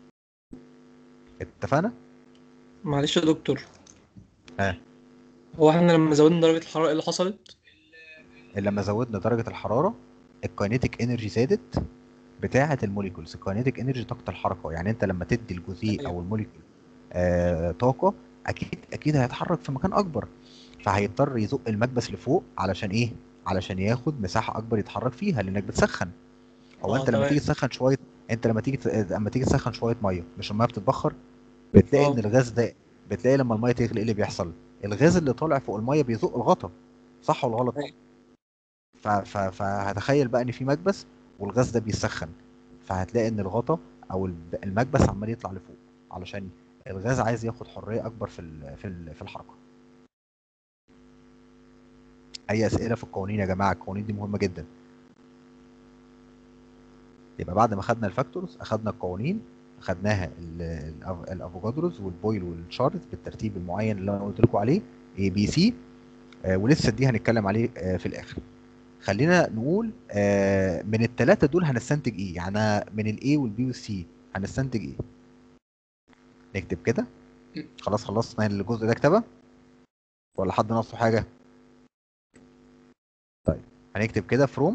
اتفقنا معلش يا دكتور ها هو احنا لما زودنا درجة الحرارة ايه اللي حصلت؟ لما زودنا درجه الحراره الكاينيتيك انرجي زادت بتاعه الموليكولز الكاينيتيك انرجي طاقه الحركه يعني انت لما تدي الجزيء او الموليكول آه طاقه اكيد اكيد هيتحرك في مكان اكبر فهيضطر يزق المكبس لفوق علشان ايه علشان ياخد مساحه اكبر يتحرك فيها لانك بتسخن هو اه انت لما تمام. تيجي تسخن شويه انت لما تيجي ت- لما تيجي تسخن شويه ميه مش الميه بتتبخر بتلاقي اه. ان الغاز ده بتلاقي لما الميه تغلي ايه اللي بيحصل الغاز اللي طالع فوق الميه بيزق الغطا صح ولا غلط ف- ف- فهتخيل بقى ان في مكبس والغاز ده بيسخن فهتلاقي ان الغطا او الب- المكبس عمال يطلع لفوق علشان الغاز عايز ياخد حريه اكبر في ال- في ال- في الحركه اي اسئله في القوانين يا جماعه القوانين دي مهمه جدا يبقى بعد ما خدنا الفاكتورز اخدنا القوانين اخدناها ال- الأف- الافوكادروز والبويل والشارلز بالترتيب المعين اللي انا قلت لكم عليه اي بي سي ولسه دي هنتكلم عليه آه، في الاخر خلينا نقول آه، من الثلاثه دول هنستنتج ايه يعني أنا من الاي والبي والسي هنستنتج ايه نكتب كده خلاص خلصنا الجزء ده كتابه ولا حد ناقصه حاجه طيب هنكتب كده from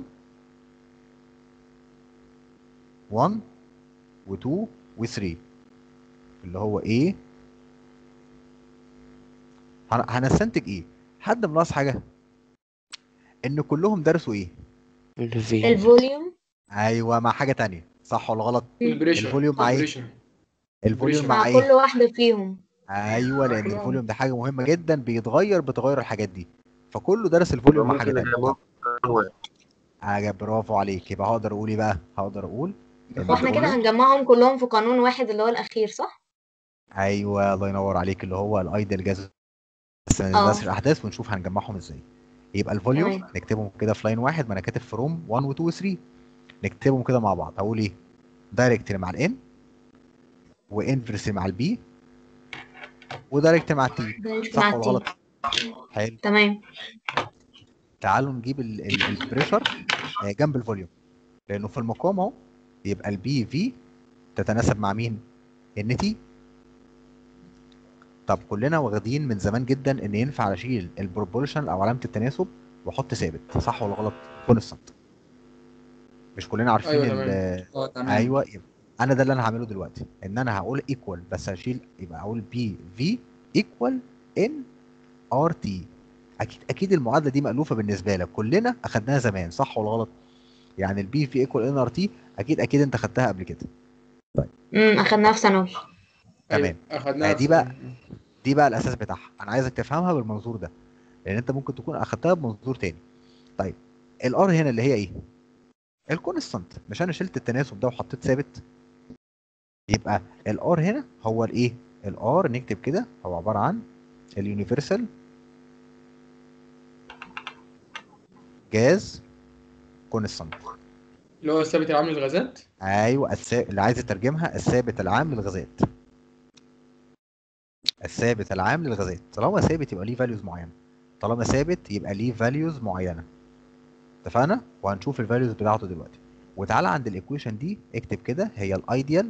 1 و2 و3 اللي هو ايه هن- هنستنتج ايه حد ملاحظ حاجه ان كلهم درسوا ايه الفوليوم ايوه مع حاجه تانية صح ولا غلط البريشر الفوليوم مع ايه البريشر الفوليوم مع مع ايه كل واحدة فيهم ايوه لان الفوليوم ده حاجه مهمه جدا بيتغير بتغير الحاجات دي فكله درس الفوليوم مع حاجه ممكن تانية يبقى واحد. حاجه برافو عليك يبقى هقدر اقول ايه بقى هقدر اقول ان واحنا كده الفوليوم هنجمعهم كلهم في قانون واحد اللي هو الأخير صح؟ ايوه الله ينور عليك اللي هو الايدل جاز بس ما اه. ننساش الاحداث ونشوف هنجمعهم ازاي يبقى الفوليوم تمام. نكتبهم كده في لاين واحد ما انا كاتب فروم 1 و 2 و 3 نكتبهم كده مع بعض هقول ايه دايركت مع الان وانفرس مع البي ودايركت مع التي دايركت صح مع ولا غلط التي حلو تمام تعالوا نجيب ال- ال- البريشر آه، جنب الفوليوم لانه في المقام اهو يبقى البي في تتناسب مع مين ان تي طب كلنا واخدين من زمان جدا ان ينفع اشيل البروبولشن او علامه التناسب واحط ثابت صح ولا غلط كونستانت مش كلنا عارفين أيوة، ال- تمام. اه تمام ايوه يبقى انا ده اللي انا هعمله دلوقتي ان انا هقول ايكوال بس هشيل يبقى اقول بي في ايكوال ان ار تي اكيد اكيد المعادله دي مألوفه بالنسبه لك كلنا اخدناها زمان صح ولا غلط يعني البي في ايكوال ان ار تي اكيد اكيد انت خدتها قبل كده امم أخدناها في ثانوي تمام اخدناها آه، دي بقى دي بقى الاساس بتاعها انا عايزك تفهمها بالمنظور ده لان انت ممكن تكون اخدتها بمنظور تاني طيب الار هنا اللي هي ايه الكونستانت مش انا شلت التناسب ده وحطيت ثابت يبقى الار هنا هو الايه الار نكتب كده هو عباره عن اليونيفرسال جاز كونستانت اللي هو الثابت العام للغازات ايوه السا... اللي عايز يترجمها الثابت العام للغازات الثابت العام للغازات طالما ثابت يبقى ليه فاليوز معينه طالما ثابت يبقى ليه فاليوز معينه اتفقنا وهنشوف الفاليوز بتاعته دلوقتي وتعالى عند الايكويشن دي اكتب كده هي الايديال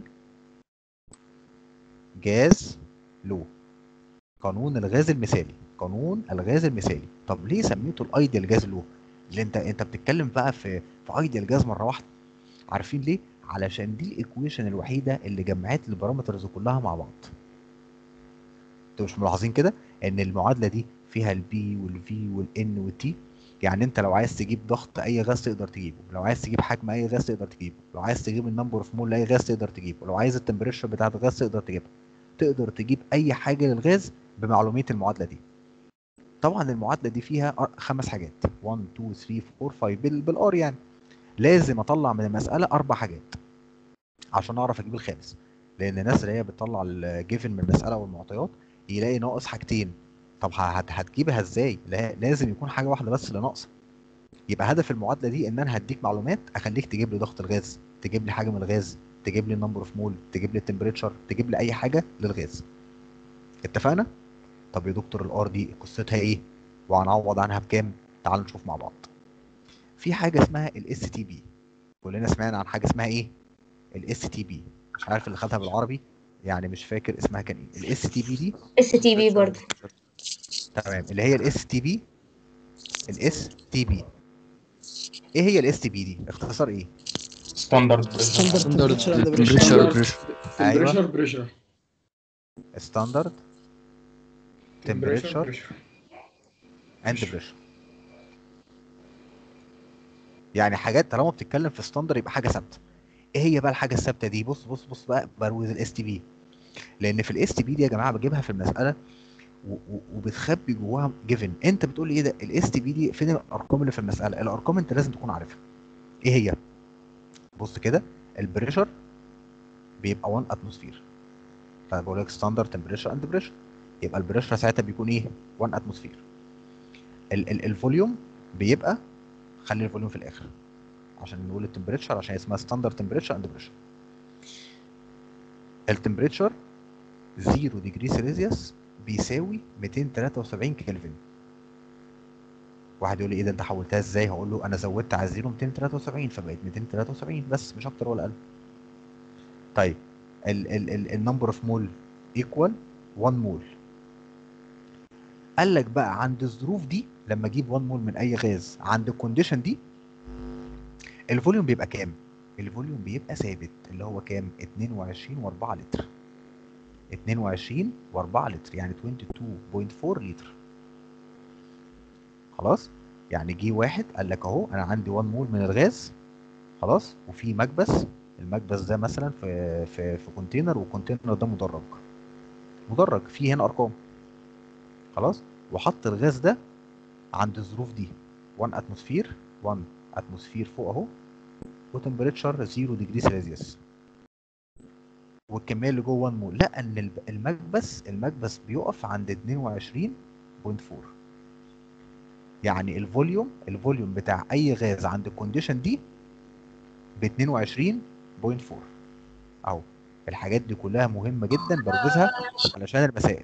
جاز لو قانون الغاز المثالي قانون الغاز المثالي طب ليه سميته الايديال جاز لو اللي انت انت بتتكلم بقى في في ايديال جاز مره واحده عارفين ليه علشان دي الايكويشن الوحيده اللي جمعت البارامترز كلها مع بعض انتوا مش ملاحظين كده ان المعادله دي فيها البي والفي والان والتي يعني انت لو عايز تجيب ضغط اي غاز تقدر تجيبه لو عايز تجيب حجم اي غاز تقدر تجيبه لو عايز تجيب النمبر اوف مول لاي غاز تقدر تجيبه لو عايز التمبريتشر بتاعه الغاز تقدر تجيبها تقدر تجيب اي حاجه للغاز بمعلوميه المعادله دي طبعا المعادله دي فيها أر- خمس حاجات 1 2 3 4 5 بال بالار يعني لازم اطلع من المساله اربع حاجات عشان اعرف اجيب الخامس لان الناس اللي هي بتطلع الجيفن من المساله والمعطيات يلاقي ناقص حاجتين طب هت- هتجيبها ازاي لا- لازم يكون حاجه واحده بس اللي ناقصه يبقى هدف المعادله دي ان انا هديك معلومات اخليك تجيب لي ضغط الغاز تجيب لي حجم الغاز تجيب لي النمبر اوف مول تجيب لي التمبريتشر تجيب لي اي حاجه للغاز اتفقنا طب يا دكتور الار دي قصتها ايه وهنعوض عنها بكام تعال نشوف مع بعض في حاجه اسمها الاس تي بي كلنا سمعنا عن حاجه اسمها ايه الاس تي بي مش عارف اللي خدها بالعربي يعني مش فاكر اسمها كان ايه الاس تي بي دي اس تي بي برضه تمام اللي هي الاس تي بي الاس تي بي ايه هي الاس تي بي دي اختصار ايه ستاندرد ستاندرد Temperature بريشر ايوه بريشر بريشر ستاندرد تمبريتشر بريشر اند بريشر يعني حاجات طالما بتتكلم في ستاندر يبقى حاجه ثابته ايه هي بقى الحاجه الثابته دي بص بص بص بقى بروز الاس تي بي لان في الاس تي بي دي يا جماعه بجيبها في المساله و- و- وبتخبي جواها جيفن انت بتقول لي ايه ده الاس تي بي دي فين الارقام اللي في المساله الارقام انت لازم تكون عارفها ايه هي بص كده البريشر بيبقى 1 اتموسفير فبقول لك ستاندرد تمبريتشر اند بريشر يبقى البريشر ساعتها بيكون ايه 1 اتموسفير ال ال الفوليوم بيبقى خلي الفوليوم في الاخر عشان نقول التمبريتشر عشان اسمها ستاندرد تمبريتشر اند بريشر التمبريتشر 0 ديجري سيليزيوس بيساوي 273 كلفن واحد يقول لي ايه ده انت حولتها ازاي هقول له انا زودت على الزيرو 273 فبقت 273 بس مش اكتر ولا اقل طيب النمبر اوف مول ايكوال 1 مول قال لك بقى عند الظروف دي لما اجيب 1 مول من اي غاز عند الكونديشن دي الفوليوم بيبقى كام الفوليوم بيبقى ثابت اللي هو كام 22 و4 لتر 22 و4 لتر يعني 22.4 لتر خلاص يعني جه واحد قال لك اهو انا عندي 1 مول من الغاز خلاص وفي مكبس المكبس ده مثلا في في في كونتينر والكونتينر ده مدرج مدرج فيه هنا ارقام خلاص وحط الغاز ده عند الظروف دي 1 اتموسفير 1 اتموسفير فوق اهو وتمبريتشر 0 ديجري سيليزيوس والكميه اللي جوه 1 مول لا ان الب- المكبس المكبس بيقف عند 22.4 يعني الفوليوم الفوليوم بتاع اي غاز عند الكونديشن دي ب 22.4 اهو الحاجات دي كلها مهمه جدا بركزها علشان المسائل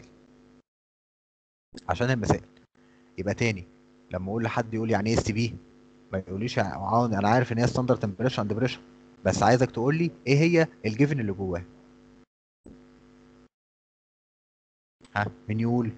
عشان المسائل يبقى تاني لما اقول لحد يقول يعني ايه اس تي بي ما يقوليش يعني عاون- انا عارف ان هي ستاندرد تمبريتشر اند بريشر بس عايزك تقول لي ايه هي الجيفن اللي جواها ها مين يقول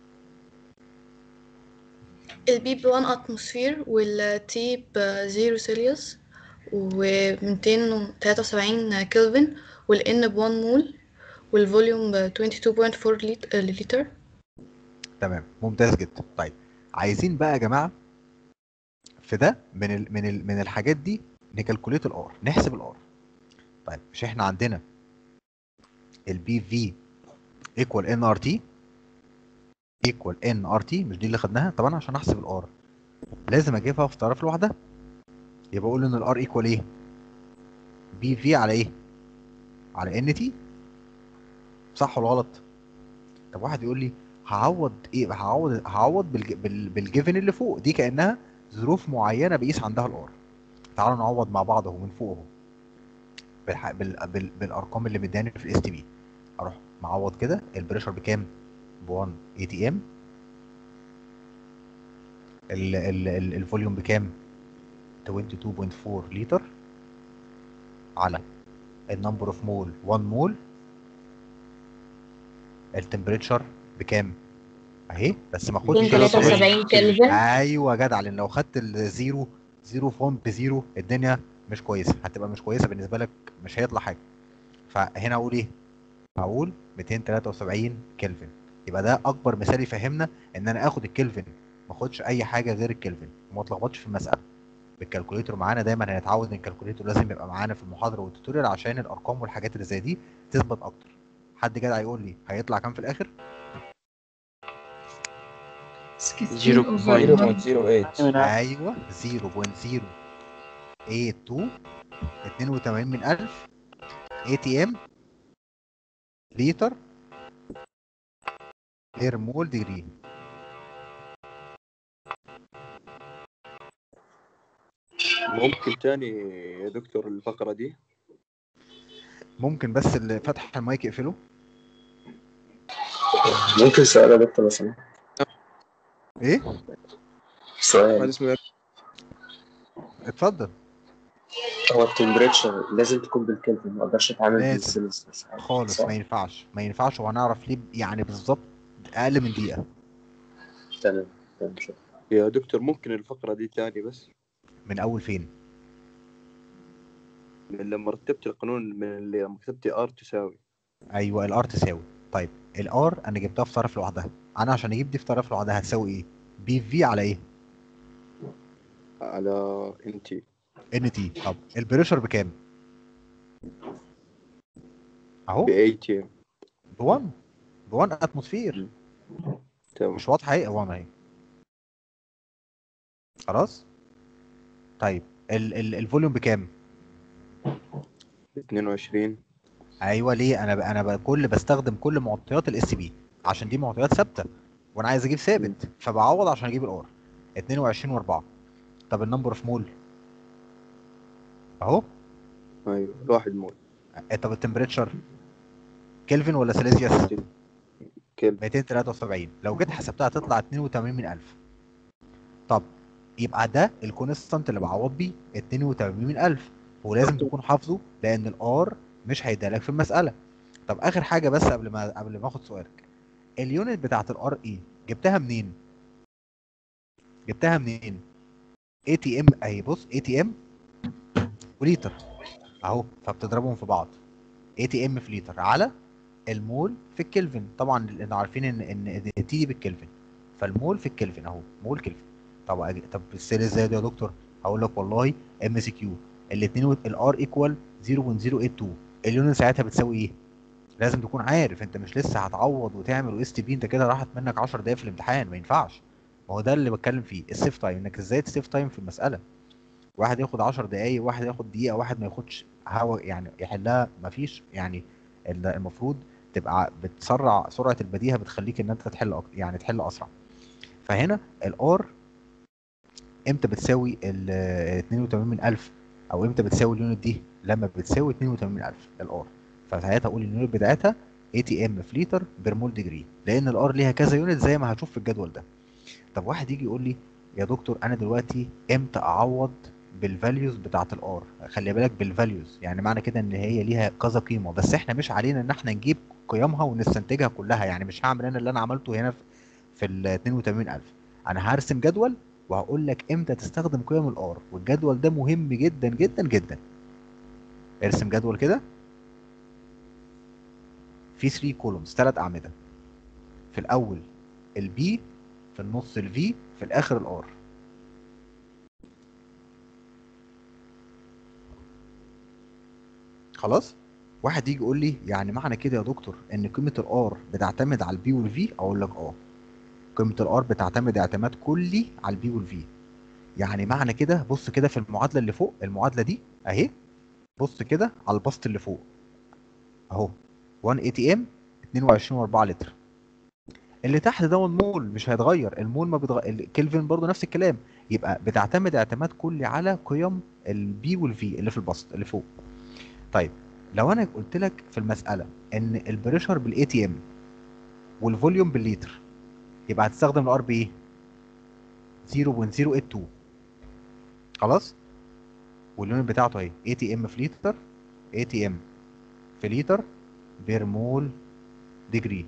البي ب 1 اتموسفير والتي ب 0 سيليوس و 273 كلفن والان ب 1 مول والفوليوم ب 22.4 لت- لتر تمام ممتاز جدا طيب عايزين بقى يا جماعه في ده من ال من ال من الحاجات دي نكالكوليت الار نحسب الار طيب مش احنا عندنا البي في ايكوال ان ار تي ايكوال ان ار تي مش دي اللي خدناها طب انا عشان احسب الار لازم اجيبها في طرف لوحدها يبقى اقول ان الار ايكوال ايه بي في على ايه على ان تي صح ولا غلط طب واحد يقول لي هعوض ايه هعوض هعوض بالج... بال... بالجيفن اللي فوق دي كانها ظروف معينه بقيس عندها الار تعالوا نعوض مع بعض اهو من فوق اهو بالح... بال... بال... بالارقام اللي مداني في الاس تي بي اروح معوض كده البريشر بكام ب 1 اي تي ام ال... ال... ال... الفوليوم بكام 22.4 لتر على النمبر اوف مول 1 مول التمبريتشر بكام اهي بس ما اخدش 273 كلفن. ايوه يا جدع لان لو خدت الزيرو زيرو فون بزيرو الدنيا مش كويسه هتبقى مش كويسه بالنسبه لك مش هيطلع حاجه فهنا اقول ايه هقول 273 كلفن يبقى ده اكبر مثال يفهمنا ان انا اخد الكلفن ما اخدش اي حاجه غير الكلفن وما اتلخبطش في المساله بالكالكوليتر معانا دايما هنتعود ان الكالكوليتر لازم يبقى معانا في المحاضره والتوتوريال عشان الارقام والحاجات اللي زي دي تثبت اكتر حد جدع يقول لي هيطلع كام في الاخر 16 over 1. ايوه 0.082 82 من 1000 اي تي ام لتر بير مول ديجري ممكن تاني يا دكتور الفقرة دي ممكن بس اللي فتح المايك يقفله ممكن سؤال يا دكتور لو سمحت ايه سؤال اسمه اتفضل هو التمبريتشر لازم تكون بالكلفن ما اقدرش اتعامل لازم. بالسيلسيوس خالص صح؟ ما ينفعش ما ينفعش وهنعرف ليه يعني بالظبط اقل من دقيقه تمام تمام شكرا يا دكتور ممكن الفقرة دي تاني بس من اول فين من لما رتبت القانون من اللي لما كتبت ار تساوي ايوه الار تساوي طيب الار انا جبتها في طرف لوحدها انا عشان اجيب دي في طرف لوحدها هتساوي ايه بي في على ايه على ان تي ان تي طب البريشر بكام اهو ب 80 ب 1 ب 1 اتموسفير تمام مش واضحه اهي 1 اهي خلاص طيب ال ال الفوليوم بكام 22 ايوه ليه انا ب... انا ب... كل بستخدم كل معطيات الاس بي عشان دي معطيات ثابته وانا عايز اجيب ثابت فبعوض عشان اجيب الار 22 و4 طب النمبر اوف مول اهو ايوه الواحد مول آه، طب التمبريتشر كلفن ولا سيليزيوس كلفن 273 لو جيت حسبتها هتطلع 82 من 1000 طب يبقى ده الكونستانت اللي بعوض بيه 82 من 1000 ولازم تكون حافظه لان الار مش هيدالك في المساله طب اخر حاجه بس قبل ما قبل ما اخد سؤالك اليونت بتاعت الار اي جبتها منين جبتها منين اي تي ام اهي بص اي تي ام وليتر اهو فبتضربهم في بعض اي تي ام في لتر على المول في الكلفن طبعا لان عارفين ان ان التي دي بالكلفن فالمول في الكلفن اهو مول كلفن طب أجي... طب السيل ازاي ده يا دكتور هقول لك والله ام سي كيو الاثنين الار ايكوال 0.082 اليونت ساعتها بتساوي ايه لازم تكون عارف انت مش لسه هتعوض وتعمل اس تي بي انت كده راحت منك 10 دقايق في الامتحان ما ينفعش ما هو ده اللي بتكلم فيه السيف تايم انك ازاي تسيف تايم في المساله واحد ياخد 10 دقايق واحد ياخد دقيقه واحد ما ياخدش هوا يعني يحلها مفيش يعني ال- المفروض تبقى بتسرع سرعه البديهه بتخليك ان انت تحل أك... يعني تحل اسرع فهنا الار امتى بتساوي ال 82000 او امتى بتساوي اليونت دي لما بتساوي 82000 الار فساعتها اقول اليونت بتاعتها اي تي ام في لتر بير مول ديجري لان الار ليها كذا يونت زي ما هشوف في الجدول ده طب واحد يجي يقول لي يا دكتور انا دلوقتي امتى اعوض بالفاليوز بتاعه الار خلي بالك بالفاليوز يعني معنى كده ان هي ليها كذا قيمه بس احنا مش علينا ان احنا نجيب قيمها ونستنتجها كلها يعني مش هعمل انا اللي انا عملته هنا في- في ال 82000 انا هرسم جدول وهقول لك امتى تستخدم قيم الار والجدول ده مهم جدا جدا جدا ارسم جدول كده في 3 كولومز ثلاث اعمده في الاول البي في النص الفي في الاخر الار خلاص واحد يجي يقول لي يعني معنى كده يا دكتور ان قيمه الار بتعتمد على البي والفي اقول لك اه قيمه الار بتعتمد اعتماد كلي على البي والفي يعني معنى كده بص كده في المعادله اللي فوق المعادله دي اهي بص كده على البسط اللي فوق اهو 1 اي تي ام 22.4 لتر اللي تحت ده المول مش هيتغير المول ما بيتغير كلفن برضو نفس الكلام يبقى بتعتمد اعتماد كلي على قيم البي والفي اللي في البسط اللي فوق طيب لو انا قلت لك في المساله ان البريشر بالاي تي ام والفوليوم بالليتر يبقى هتستخدم الار بي ايه 0.082 خلاص واليونت بتاعته اهي اي تي ام في لتر اي تي ام في لتر بير مول ديجري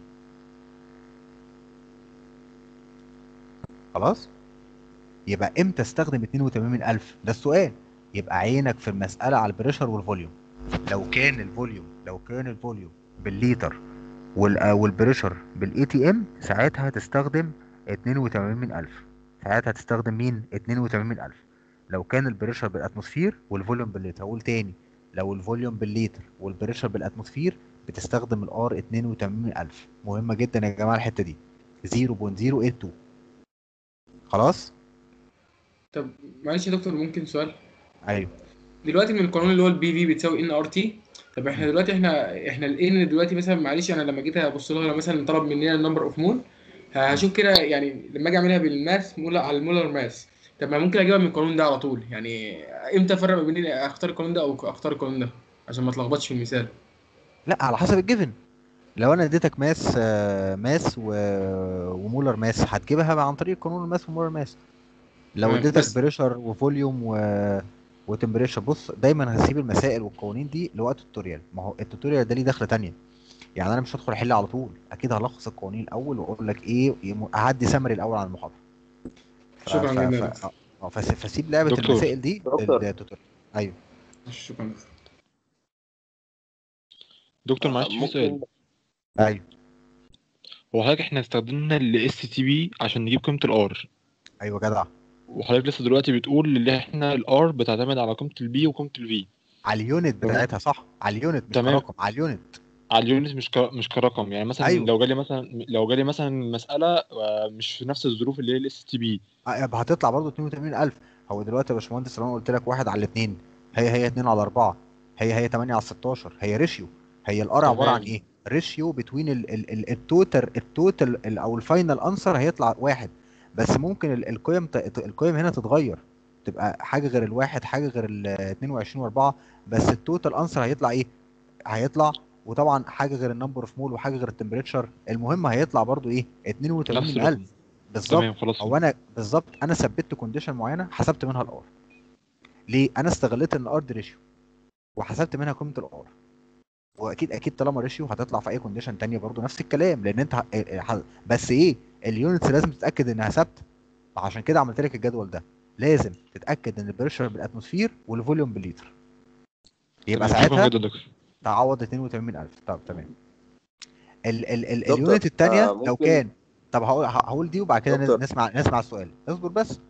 خلاص يبقى امتى استخدم 82000 ده السؤال يبقى عينك في المسألة على البريشر والفوليوم لو كان الفوليوم لو كان الفوليوم بالليتر وال والبريشر بالاي تي ام ساعتها هتستخدم 82000 ساعتها هتستخدم مين 82000 لو كان البريشر بالاتموسفير والفوليوم بالليتر هقول تاني لو الفوليوم بالليتر والبريشر بالاتموسفير بتستخدم الار 82000 مهمة جدا يا جماعة الحتة دي 0.082 خلاص طب معلش يا دكتور ممكن سؤال ايوه دلوقتي من القانون اللي هو البي في بتساوي ان ار تي طب احنا دلوقتي احنا احنا الان دلوقتي مثلا معلش انا لما جيت ابص لها مثلا طلب مننا النمبر اوف مول هشوف كده يعني لما اجي اعملها بالماث مول على المولر ماث طب ما ممكن اجيبها من القانون ده على طول يعني امتى افرق ما بين اختار القانون ده او اختار القانون ده عشان ما اتلخبطش في المثال لا على حسب الجيفن لو انا اديتك ماس آه، ماس و... ومولر ماس هتجيبها عن طريق قانون الماس ومولر ماس لو تمام، اديتك بس- بريشر وفوليوم و... وتمبريتشر بص دايما هسيب المسائل والقوانين دي لوقت التوتوريال ما هو التوتوريال ده ليه دخله تانية يعني انا مش هدخل احل على طول اكيد هلخص القوانين الاول واقول لك ايه يم- اعدي سمري الاول عن المحاضره ف... شكراً ف... جداً. ف... آه، فس- فسيب لعبه دكتور. المسائل دي دكتور. للتوتوريال ايوه شكرا دكتور معلش في سؤال ايوه هو حضرتك احنا استخدمنا ال اس تي بي عشان نجيب قيمة الار ايوه جدع وحضرتك لسه دلوقتي بتقول ان احنا الار بتعتمد على قيمة البي وقيمة الفي على اليونت بتاعتها صح على اليونت مش تمام. كرقم على اليونت على اليونت مش ك... مش كرقم يعني مثلا أيوة. لو جالي مثلا لو جالي مثلا مسألة آه، مش في نفس الظروف اللي هي الاس تي بي آه، يبقى هتطلع برضه 82000 هو دلوقتي يا باشمهندس لو انا قلت لك واحد على الاثنين هي هي 2 على 4 هي هي 8 على 16 هي ريشيو هي الار عباره عن تمام. ايه؟ ريشيو بتوين التوتال التوتال ال- او الفاينل انسر هيطلع واحد بس ممكن ال- القيم ت- القيم هنا تتغير تبقى حاجه غير الواحد حاجه غير ال 22 و4 بس التوتال انسر هيطلع ايه؟ هيطلع وطبعا حاجه غير النمبر اوف مول وحاجه غير التمبريتشر المهم هيطلع برضو ايه 82000 الرقم. بالظبط تمام خلاص هو انا بالظبط انا ثبت كونديشن معينه حسبت منها الار ليه انا استغليت ان الار دي ريشيو وحسبت منها قيمه الار واكيد اكيد طالما ريشيو هتطلع في اي كونديشن تانية برضو نفس الكلام لان انت ه- ه- بس ايه اليونتس لازم تتاكد انها ثابته عشان كده عملت لك الجدول ده لازم تتاكد ان البريشر بالاتموسفير والفوليوم بالليتر يبقى تمام، شكرا ساعتها جدا دكتور تعوض 82000 طب تمام ال ال ال دكتور، اليونت الثانيه آه، لو ممكن- كان طب هقول هقول دي وبعد كده دكتور. نسمع نسمع السؤال اصبر بس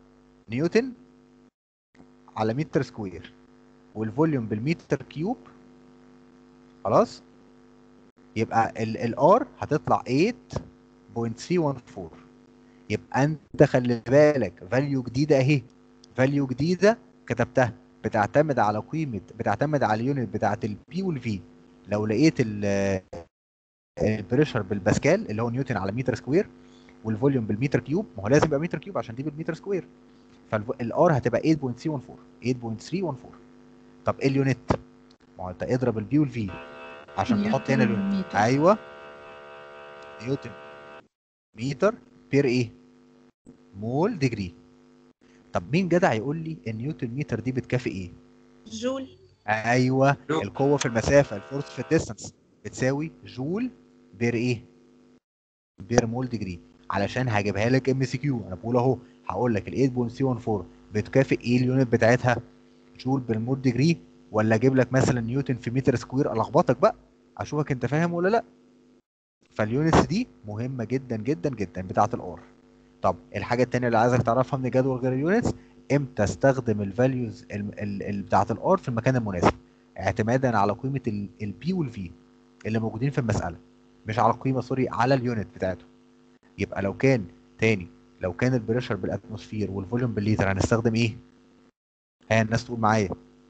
نيوتن على متر سكوير والفوليوم بالمتر كيوب خلاص يبقى الار هتطلع 8.314 يبقى انت خلي بالك فاليو جديده اهي فاليو جديده كتبتها بتعتمد على قيمه بتعتمد على اليونت بتاعت البي والفي لو لقيت ال- البريشر بالباسكال اللي هو نيوتن على متر سكوير والفوليوم بالمتر كيوب ما هو لازم يبقى متر كيوب عشان دي بالمتر سكوير فالار هتبقى 8.314 8.314 طب ايه اليونت؟ ما هو انت اضرب البي والفي عشان تحط هنا نيوتن اليونت متر. ايوه نيوتن متر بير ايه؟ مول ديجري طب مين جدع يقول لي النيوتن متر دي بتكافئ ايه؟ جول ايوه القوه في المسافه الفورس في الديستانس بتساوي جول بير ايه؟ بير مول ديجري علشان هجيبها لك ام سي كيو انا بقول اهو هقول لك ال 8.314 بتكافئ ايه اليونت بتاعتها؟ جول بير مول ديجري ولا اجيب لك مثلا نيوتن في متر سكوير الخبطك بقى اشوفك انت فاهم ولا لا فاليونتس دي مهمه جدا جدا جدا بتاعه الار طب الحاجه التانيه اللي عايزك تعرفها من الجدول غير اليونتس امتى استخدم الفاليوز بتاعه الار في المكان المناسب اعتمادا على قيمه البي والفي اللي موجودين في المساله مش على القيمه سوري على اليونت بتاعته يبقى لو كان تاني لو كان البريشر بالاتموسفير والفوليوم بالليتر هنستخدم ايه؟ ها الناس تقول معايا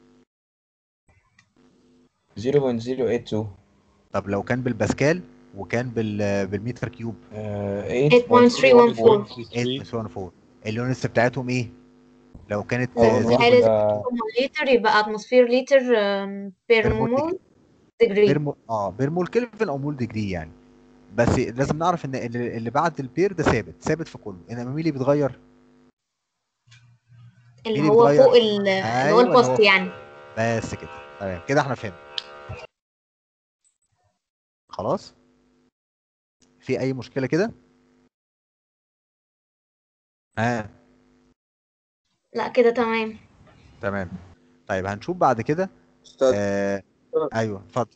0.082 طب لو كان بالباسكال وكان بال بالمتر كيوب 8.314 8.314 اليونتس بتاعتهم ايه؟ لو كانت لو آه، في زيرو حالة بوينت- لتر يبقى اتموسفير لتر بير بير مول مول بير ديجري مول اه بير مول كلفن او مول ديجري يعني بس لازم نعرف ان اللي اللي بعد البير ده ثابت ثابت في كله انما مين اللي بيتغير؟ مين اللي اللي هو بيتغير؟ فوق ال- اللي هو ايوه اللي هو البوست يعني بس كده تمام كده احنا فهمنا خلاص في اي مشكله كده ها لا كده تمام تمام طيب هنشوف بعد كده أستاذ آه... ايوه اتفضل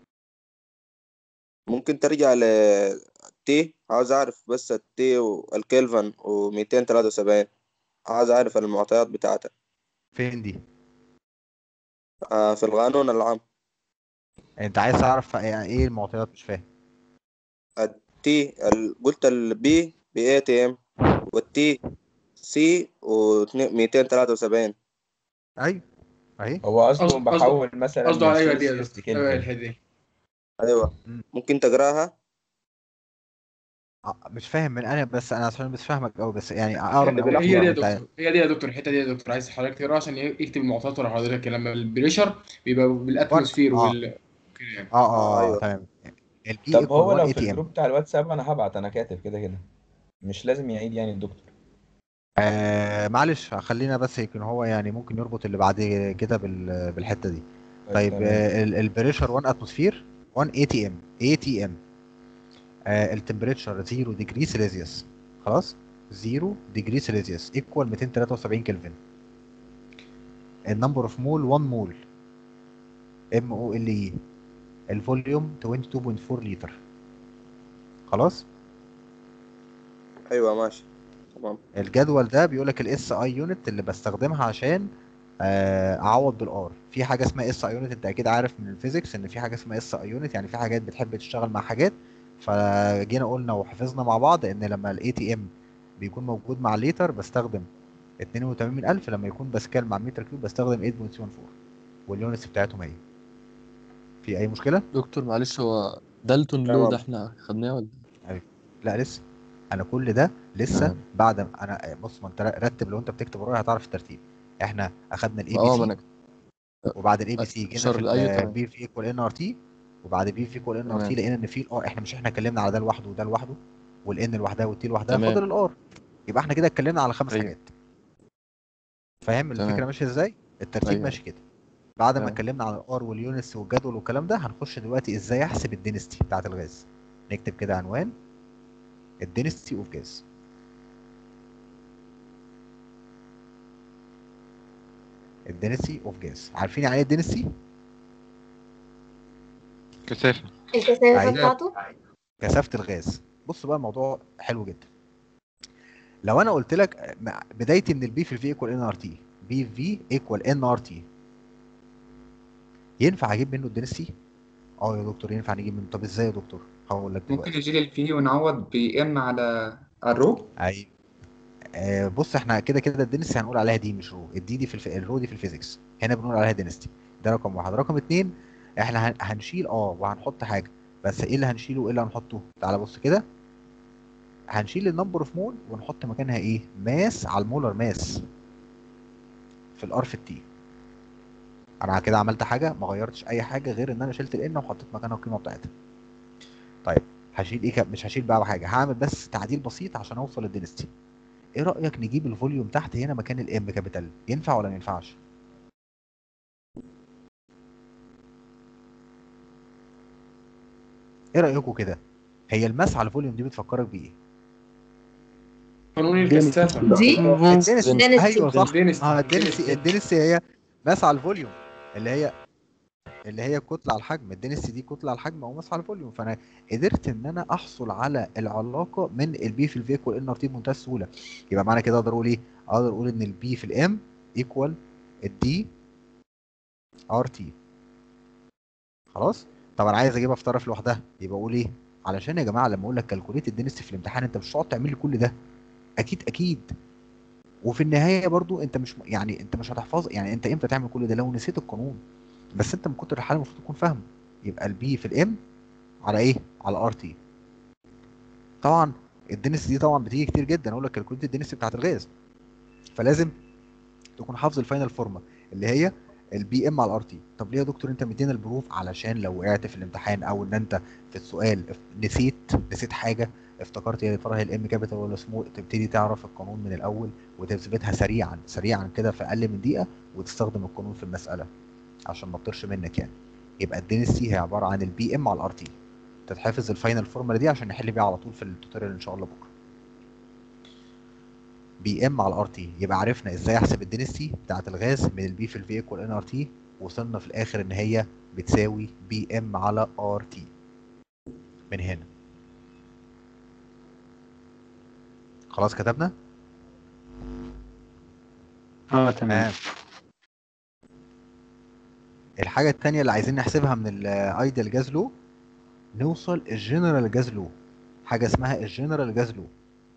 ممكن ترجع ل تي عاوز أعرف بس التي والكلفن و273 عاوز أعرف المعطيات بتاعتها فين دي آه في القانون العام انت عايز تعرف يعني ايه المعطيات مش فاهم التي ال- قلت البي ب اي تي ام والتي سي و273 ايوه اهي هو قصده قصد- بحول مثلا قصده من على ايوه دي يا سيلسيوس دكتور ايوه لكلفن الحته دي ايوه ممكن تقراها آه، مش فاهم من انا بس انا عشان مش فاهمك قوي بس يعني اقرا من اول هي دي يا انت دكتور هي دي يا دكتور الحته دي يا دكتور عايز حضرتك تقراها عشان يكتب المعطيات ورا حضرتك لما البريشر بيبقى بالاتموسفير اه وال كده يعني اه اه, آه ايوه تمام البي طب ايكوال هو 1 لو اي في تي ام الجروب بتاع الواتساب انا هبعت انا كاتب كده كده مش لازم يعيد يعني الدكتور آه معلش خلينا بس يكون هو يعني ممكن يربط اللي بعد كده بال- بالحته دي طيب طيب تمام آه البريشر 1 اتموسفير 1 اي تي ام اي تي ام التمبريتشر 0 ديجري سيليزيوس خلاص 0 ديجري سيليزيوس ايكوال 273 كلفن النمبر اوف مول 1 مول ام او ال اي الفوليوم 22.4 لتر خلاص ايوه ماشي تمام الجدول ده بيقول لك الاس اي يونت اللي بستخدمها عشان آه، اعوض بالار في حاجه اسمها اس اي يونت انت اكيد عارف من الفيزيكس ان في حاجه اسمها اس اي يونت يعني في حاجات بتحب تشتغل مع حاجات فجينا قلنا وحفظنا مع بعض ان لما الاي تي ام بيكون موجود مع الليتر بستخدم 82000 لما يكون باسكال مع متر كيوب بستخدم 8.74 واليونتس بتاعتهم هي في اي مشكله دكتور معلش هو دالتون لو تمام ده احنا خدناه ولا أيوة. لا لسه انا كل ده لسه تمام بعد ما انا بص ما انت رتب لو انت بتكتب ورايا هتعرف الترتيب احنا اخدنا الاي بي اه ما سي انا وبعد الاي بي سي جينا في شر ايوه تمام البي في ايكوال ان ار تي وبعد بي في ايكوال ان ار تي تمام لقينا ان في الار احنا مش احنا اتكلمنا على ده لوحده وده لوحده والان لوحدها والتي لوحدها تمام فاضل الار يبقى احنا كده اتكلمنا على خمس ايوه حاجات فاهم الفكره تمام ماشيه ازاي الترتيب ايوه ماشي كده بعد ما تمام اتكلمنا على الار واليونتس والجدول والكلام ده هنخش دلوقتي ازاي احسب الدينستي بتاعت الغاز نكتب كده عنوان الدينستي اوف جاز الدينستي اوف جاز عارفين يعني ايه الدينستي كثافة الكثافة ايوه بتاعته كثافه الغاز بص بقى الموضوع حلو جدا لو انا قلت لك آه، مع- بدايتي من البي في الفي ايكوال ان ار تي بي في ايكوال ان ار تي ينفع اجيب منه الدنسي اه يا دكتور ينفع نجيب منه طب ازاي يا دكتور هقول لك ممكن دلوقتي نشيل الفي ونعوض بإن على الرو اي آه بص احنا كده كده الدنسي هنقول عليها دي مش رو الدي دي في الف... الرو دي في الفيزيكس هنا بنقول عليها دنسيتي ده رقم واحد رقم اتنين احنا هن... هنشيل اه وهنحط حاجه بس ايه اللي هنشيله وايه اللي هنحطه تعالى بص كده هنشيل النمبر اوف مول ونحط مكانها ايه ماس على المولر ماس في الار في التي انا كده عملت حاجه ما غيرتش اي حاجه غير ان انا شلت الان وحطيت مكانها القيمه بتاعتها طيب هشيل ايه ك- مش هشيل بقى حاجه هعمل بس تعديل بسيط عشان اوصل للدنستي ايه رايك نجيب الفوليوم تحت هنا مكان الام كابيتال ينفع ولا ما ينفعش ايه رايكم كده هي الماس على الفوليوم دي بتفكرك بايه قانون الكثافه دي الدنسي دنسي. ايوه صح الدنسي. اه الدنسي الدنسي هي ماس على الفوليوم اللي هي اللي هي كتله على الحجم الدنسي دي كتله على الحجم او ماس على الفوليوم فانا قدرت ان انا احصل على العلاقه من البي في الفي ايكوال ان ار تي بمنتهى السهوله يبقى معنى كده اقدر اقول ايه اقدر اقول ان البي في الام ايكوال الدي ار تي خلاص طب انا عايز اجيبها في طرف لوحدها يبقى اقول ايه علشان يا جماعه لما اقول لك كالكوليت الدنسي في الامتحان انت مش هتقعد تعمل لي كل ده اكيد اكيد وفي النهايه برضو انت مش يعني انت مش هتحفظ يعني انت امتى تعمل كل ده لو نسيت القانون بس انت من كتر الحاله المفروض تكون فاهمه يبقى البي في الام على ايه على ار تي طبعا الدنس دي طبعا بتيجي كتير جدا اقول لك كالكوليت الدنس بتاعت الغاز فلازم تكون حافظ الفاينل فورمه اللي هي البي ام على الار تي طب ليه يا دكتور انت مدينا البروف علشان لو وقعت في الامتحان او ان انت في السؤال نسيت نسيت حاجه افتكرت يا ترى هي الام كابيتال ولا سمول تبتدي تعرف القانون من الاول وتثبتها سريعا سريعا كده في اقل من دقيقه وتستخدم القانون في المساله عشان ما تطيرش منك يعني يبقى الدنسي هي عباره عن البي ام على الار تي تتحفظ الفاينل فورمولا دي عشان نحل بيها على طول في التوتوريال ان شاء الله بكره بي ام على الار تي يبقى عرفنا ازاي احسب الدنسي بتاعت الغاز من البي في الفي ايكوال ان ار تي وصلنا في الاخر ان هي بتساوي بي ام على ار تي من هنا خلاص كتبنا اه تمام الحاجة التانية اللي عايزين نحسبها من الايديال جاز لو نوصل الجنرال جاز لو حاجة اسمها الجنرال جاز لو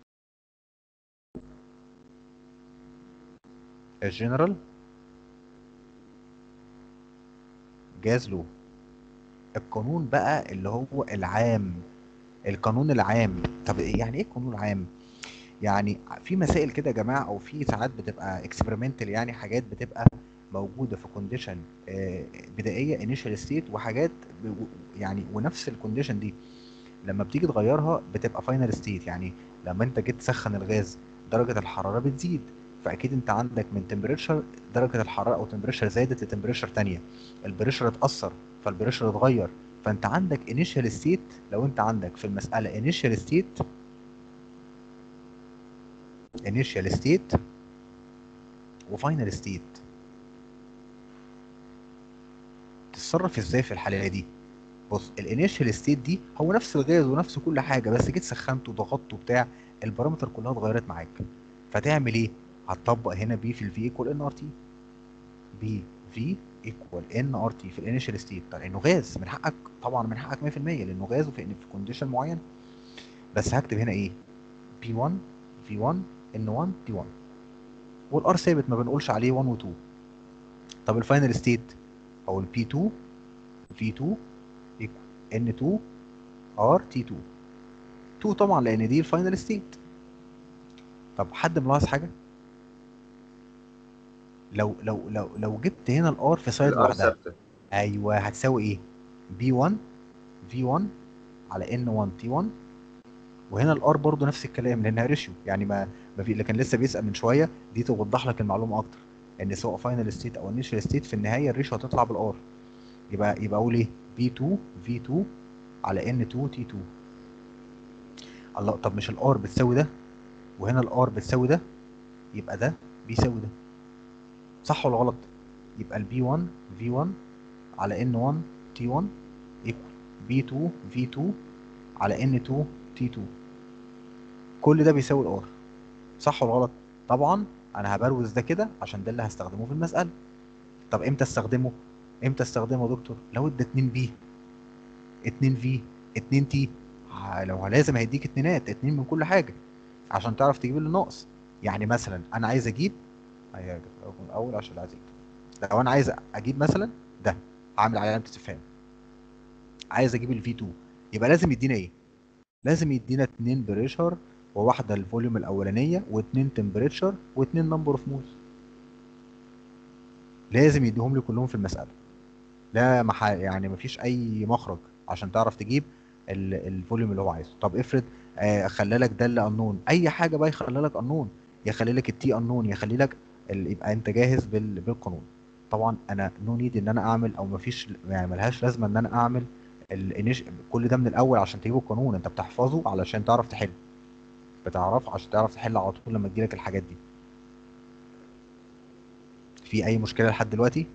الجنرال جاز لو القانون بقى اللي هو العام القانون العام طب يعني ايه القانون العام يعني في مسائل كده يا جماعه او في ساعات بتبقى اكسبيرمنتال يعني حاجات بتبقى موجوده في كونديشن بدائيه انيشال ستيت وحاجات ب- يعني ونفس الكونديشن دي لما بتيجي تغيرها بتبقى فاينل ستيت يعني لما انت جيت تسخن الغاز درجه الحراره بتزيد فاكيد انت عندك من تمبريتشر درجه الحراره او تمبريتشر زادت لتمبريتشر تانية البريشر اتاثر فالبريشر اتغير فانت عندك انيشال ستيت لو انت عندك في المساله انيشال ستيت initial state وفاينل ستيت تتصرف ازاي في الحاله دي بص الانيشال ستيت دي هو نفس الغاز ونفس كل حاجه بس جيت سخنته وضغطته بتاع البارامتر كلها اتغيرت معاك فتعمل ايه هتطبق هنا بي في الفي ايكوال ان ار تي بي في ايكوال ان ار تي في الانيشال ستيت لانه غاز من حقك طبعا من حقك 100% لانه غاز وفي في كونديشن معين بس هكتب هنا ايه بي 1 في 1 ان 1 تي 1 والار ثابت ما بنقولش عليه 1 و 2 طب الفاينل ستيت او البي 2 في 2 ان 2 ار تي 2 2 طبعا لان دي الفاينل ستيت طب حد ملاحظ حاجه لو لو لو لو جبت هنا الار في سايد الار لوحدها ثابته ايوه هتساوي ايه بي 1 في 1 على ان 1 تي 1 وهنا الار برضو نفس الكلام لانها ريشيو يعني ما ما في اللي كان لسه بيسال من شويه دي توضح لك المعلومه اكتر ان سواء فاينل ستيت او انيشال ستيت في النهايه الريشيو هتطلع بالار يبقى يبقى اقول ايه بي 2 في 2 على ان 2 تي 2 الله طب مش الار بتساوي ده وهنا الار بتساوي ده يبقى ده بيساوي ده صح ولا غلط يبقى البي 1 في 1 على ان 1 تي 1 ايكوال بي 2 في 2 على ان 2 تي 2 كل ده بيساوي الار صح ولا غلط طبعا انا هبروز ده كده عشان ده اللي هستخدمه في المساله طب امتى استخدمه امتى استخدمه يا دكتور لو ادى 2 بي 2 في 2 تي لو لازم هيديك اتنينات اتنين من كل حاجه عشان تعرف تجيب اللي ناقص يعني مثلا انا عايز اجيب هي من الاول عشان عايز اجيب لو انا عايز اجيب مثلا ده هعمل عليه علامه استفهام عايز اجيب الفي 2 يبقى لازم يدينا ايه لازم يدينا اتنين بريشر وواحده الفوليوم الاولانيه واتنين تمبريتشر واتنين نمبر اوف مولز لازم يديهم لي كلهم في المساله لا مح... يعني مفيش اي مخرج عشان تعرف تجيب ال- الفوليوم اللي هو عايزه طب افرض آه خلى لك ده اللي انون اي حاجه بقى يخلي لك انون يخلي لك التي انون يخلي لك ال... يبقى انت جاهز بال... بالقانون طبعا انا نو نيد ان انا اعمل او مفيش يعني ملهاش لازمه ان انا اعمل الانيش كل ده من الاول عشان تجيب القانون انت بتحفظه علشان تعرف تحل بتعرفه عشان تعرف تحل على طول لما تجيلك الحاجات دي في اي مشكله لحد دلوقتي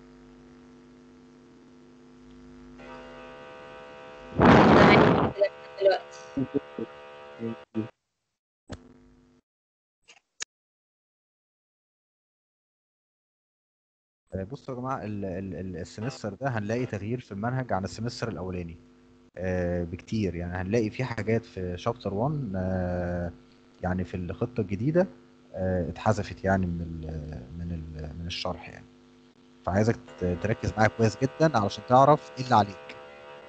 آه، بصوا يا جماعة ال- ال- ال- السمستر ده هنلاقي تغيير في المنهج عن السمستر الأولاني آه، بكتير يعني هنلاقي في حاجات في شابتر 1 آه، يعني في الخطة الجديدة آه، اتحذفت يعني من ال من ال من الشرح يعني فعايزك ت- تركز معايا كويس جدا علشان تعرف ايه اللي عليك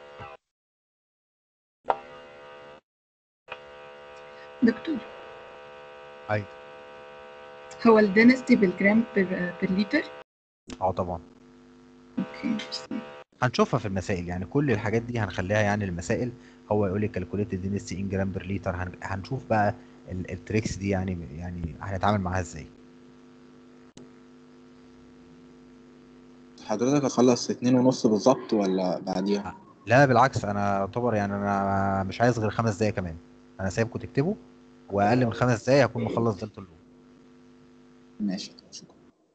دكتور ايوه هو الدينستي بالجرام بر, بر لتر اه طبعا اوكي ميرسي. هنشوفها في المسائل يعني كل الحاجات دي هنخليها يعني المسائل هو يقول لك كالكوليت دينستي ان جرام بر لتر هن- هنشوف بقى ال- التريكس دي يعني يعني هنتعامل معاها ازاي حضرتك هتخلص اتنين ونص بالظبط ولا بعديها؟ لا بالعكس انا اعتبر يعني انا مش عايز غير خمس دقايق كمان انا سايبكم تكتبوا واقل من خمس دقايق هكون مخلص دلتا اللون ماشي شكرا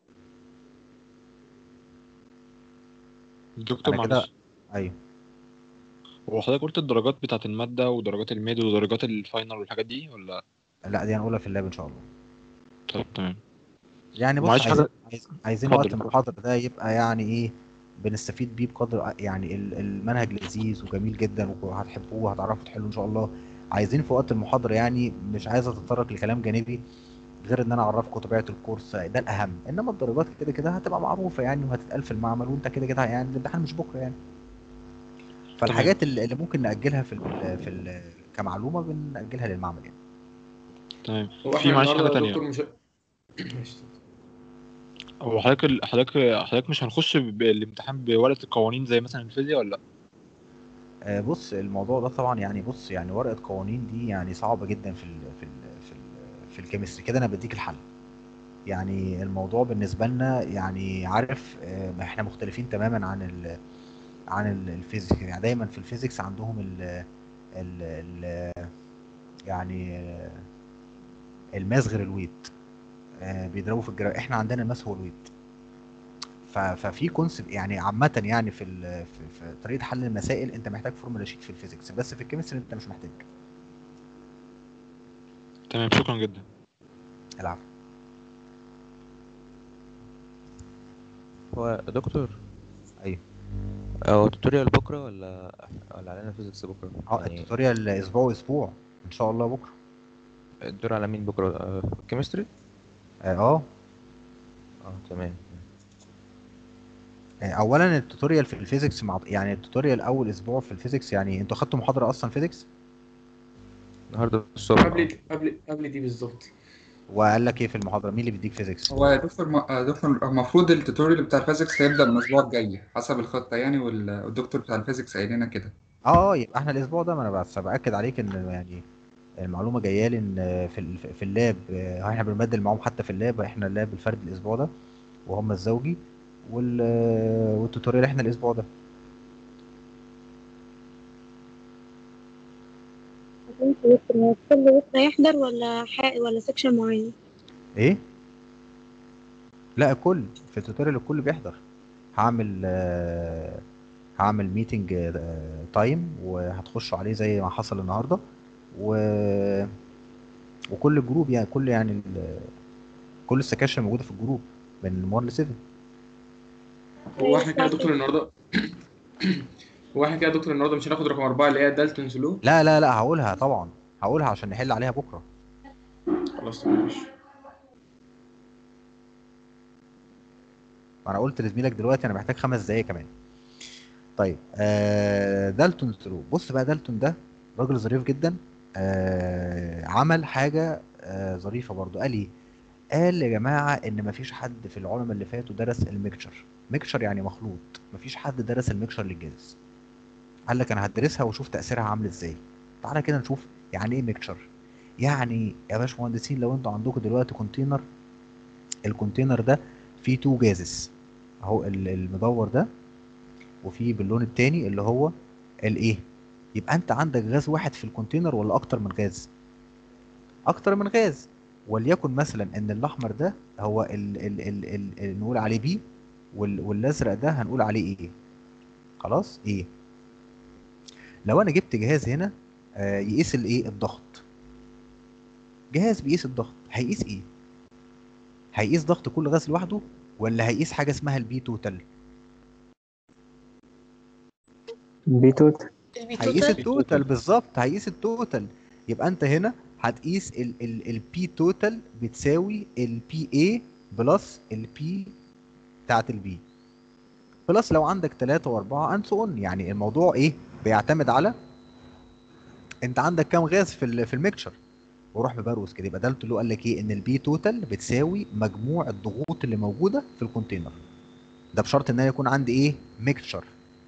دكتور انا كده معلش ايوه هو حضرتك قلت الدرجات بتاعت المادة ودرجات الميد ودرجات الفاينل والحاجات دي ولا لا دي هنقولها في اللاب ان شاء الله طيب تمام يعني بص معلش عايزين حضرتك عايز عايزين اتفضل وقت اتفضل. المحاضرة ده يبقى يعني ايه بنستفيد بيه بقدر يعني ال- المنهج لذيذ وجميل جدا وهتحبوه وهتعرفوا تحلوا ان شاء الله عايزين في وقت المحاضرة يعني مش عايز اتطرق لكلام جانبي غير ان انا اعرفكم طبيعة الكورس ده الاهم انما الدرجات كده كده هتبقى معروفة يعني وهتتقال في المعمل وانت كده كده يعني الامتحان مش بكرة يعني فالحاجات اللي اللي ممكن نأجلها في ال في ال كمعلومة بنأجلها للمعمل يعني تمام هو في احنا معلش حاجة النهارده يا تانية دكتور مش ماشي. هو حضرتك ال- حضرتك حضرتك مش هنخش بالامتحان بورقة القوانين زي مثلا الفيزياء ولا لأ؟ آه، بص الموضوع ده طبعا يعني بص يعني ورقة قوانين دي يعني صعبة جدا في ال في ال في ال في الكيمستري كده انا بديك الحل يعني الموضوع بالنسبة لنا يعني عارف آه، احنا مختلفين تماما عن ال عن ال- الفيزيكس يعني دايما في الفيزيكس عندهم ال ال ال يعني آه، الماس غير الويت آه، بيضربوا في الجرا احنا عندنا الماس هو الويت ف- ففي كونسبت يعني عامة يعني في, ال- في في طريقة حل المسائل انت محتاج فورمولا شيت في الفيزيكس بس في الكيمستري انت مش محتاج تمام شكرا جدا العفو هو دكتور ايوه هو توتوريال بكرة ولا ولا علينا فيزيكس بكرة؟ اه يعني التوتوريال اسبوع اسبوع ان شاء الله بكرة الدور على مين بكرة؟ آه، كيمستري؟ اه اه اه تمام آه، اولا التوتوريال في الفيزيكس مع يعني التوتوريال اول اسبوع في الفيزيكس يعني انتوا خدتوا محاضرة اصلا فيزيكس النهارده الصبح قبل قبل قبل دي بالظبط وقال لك ايه في المحاضرة مين اللي بيديك فيزيكس هو يا دكتور م- آه، دكتور المفروض التوتوريال بتاع الفيزيكس هيبدأ من الأسبوع الجاي حسب الخطة يعني وال- والدكتور بتاع الفيزيكس قايل لنا كده اه اه يبقى احنا الاسبوع ده ما انا بس باكد عليك ان يعني المعلومه جايه لي ان في ال- في اللاب آه، احنا بنبدل معاهم حتى في اللاب احنا اللاب الفرد الاسبوع ده وهم الزوجي وال آه، والتوتوريال احنا الاسبوع ده كل بكرة يحضر ولا حق ولا سكشن معين ايه لا الكل في التوتوريال الكل بيحضر هعمل آه، هعمل ميتنج تايم وهتخشوا عليه زي ما حصل النهارده و وكل جروب يعني كل يعني ال- كل السكاشن موجوده في الجروب من 1 ل 7 هو احنا كده يا دكتور النهارده هو احنا كده يا دكتور النهارده مش هناخد رقم أربعة اللي هي دالتونز لو لا لا لا هقولها طبعا هقولها عشان نحل عليها بكره خلاص ماشي انا قلت لزميلك دلوقتي انا محتاج خمس دقايق كمان طيب آه دالتون ثرو بص بقى دالتون ده راجل ظريف جدا آه عمل حاجه آه ظريفه برضو قال ايه قال يا جماعه ان مفيش حد في العلماء اللي فاتوا درس الميكشر ميكشر يعني مخلوط مفيش حد درس الميكشر للجاز قال لك انا هدرسها واشوف تاثيرها عامل ازاي تعالى كده نشوف يعني ايه ميكشر يعني يا باشمهندسين لو انتوا عندكم دلوقتي كونتينر الكونتينر ده فيه تو جازز اهو ال- المدور ده وفي باللون التاني اللي هو الايه يبقى انت عندك غاز واحد في الكونتينر ولا اكتر من غاز اكتر من غاز وليكن مثلا ان الاحمر ده هو ال ال ال ال ال نقول عليه بي وال والازرق ده هنقول عليه ايه خلاص ايه لو انا جبت جهاز هنا آه يقيس الايه الضغط جهاز بيقيس الضغط هيقيس ايه هيقيس ضغط كل غاز لوحده ولا هيقيس حاجه اسمها البي توتال بيتوت هيقيس التوتال بالظبط هيقيس التوتال يبقى انت هنا هتقيس البي توتال بتساوي البي اي بلس البي بتاعت البي بلس لو عندك 3 و4 اند سو يعني الموضوع ايه بيعتمد على انت عندك كام غاز في ال- في الميكشر وروح مبروز كده يبقى ده اللي قال لك ايه ان البي توتال بتساوي مجموع الضغوط اللي موجوده في الكونتينر ده بشرط ان انا يكون عندي ايه ميكشر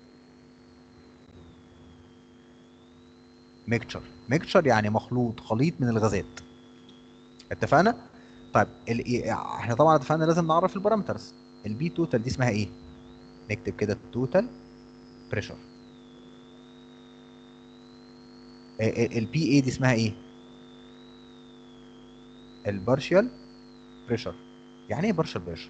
ميكشر ميكشر يعني مخلوط خليط من الغازات اتفقنا طيب ال... احنا طبعا اتفقنا لازم نعرف البارامترز البي توتال دي اسمها ايه نكتب كده التوتال بريشر البي اي دي اسمها ايه البارشال بريشر يعني ايه بارشال بريشر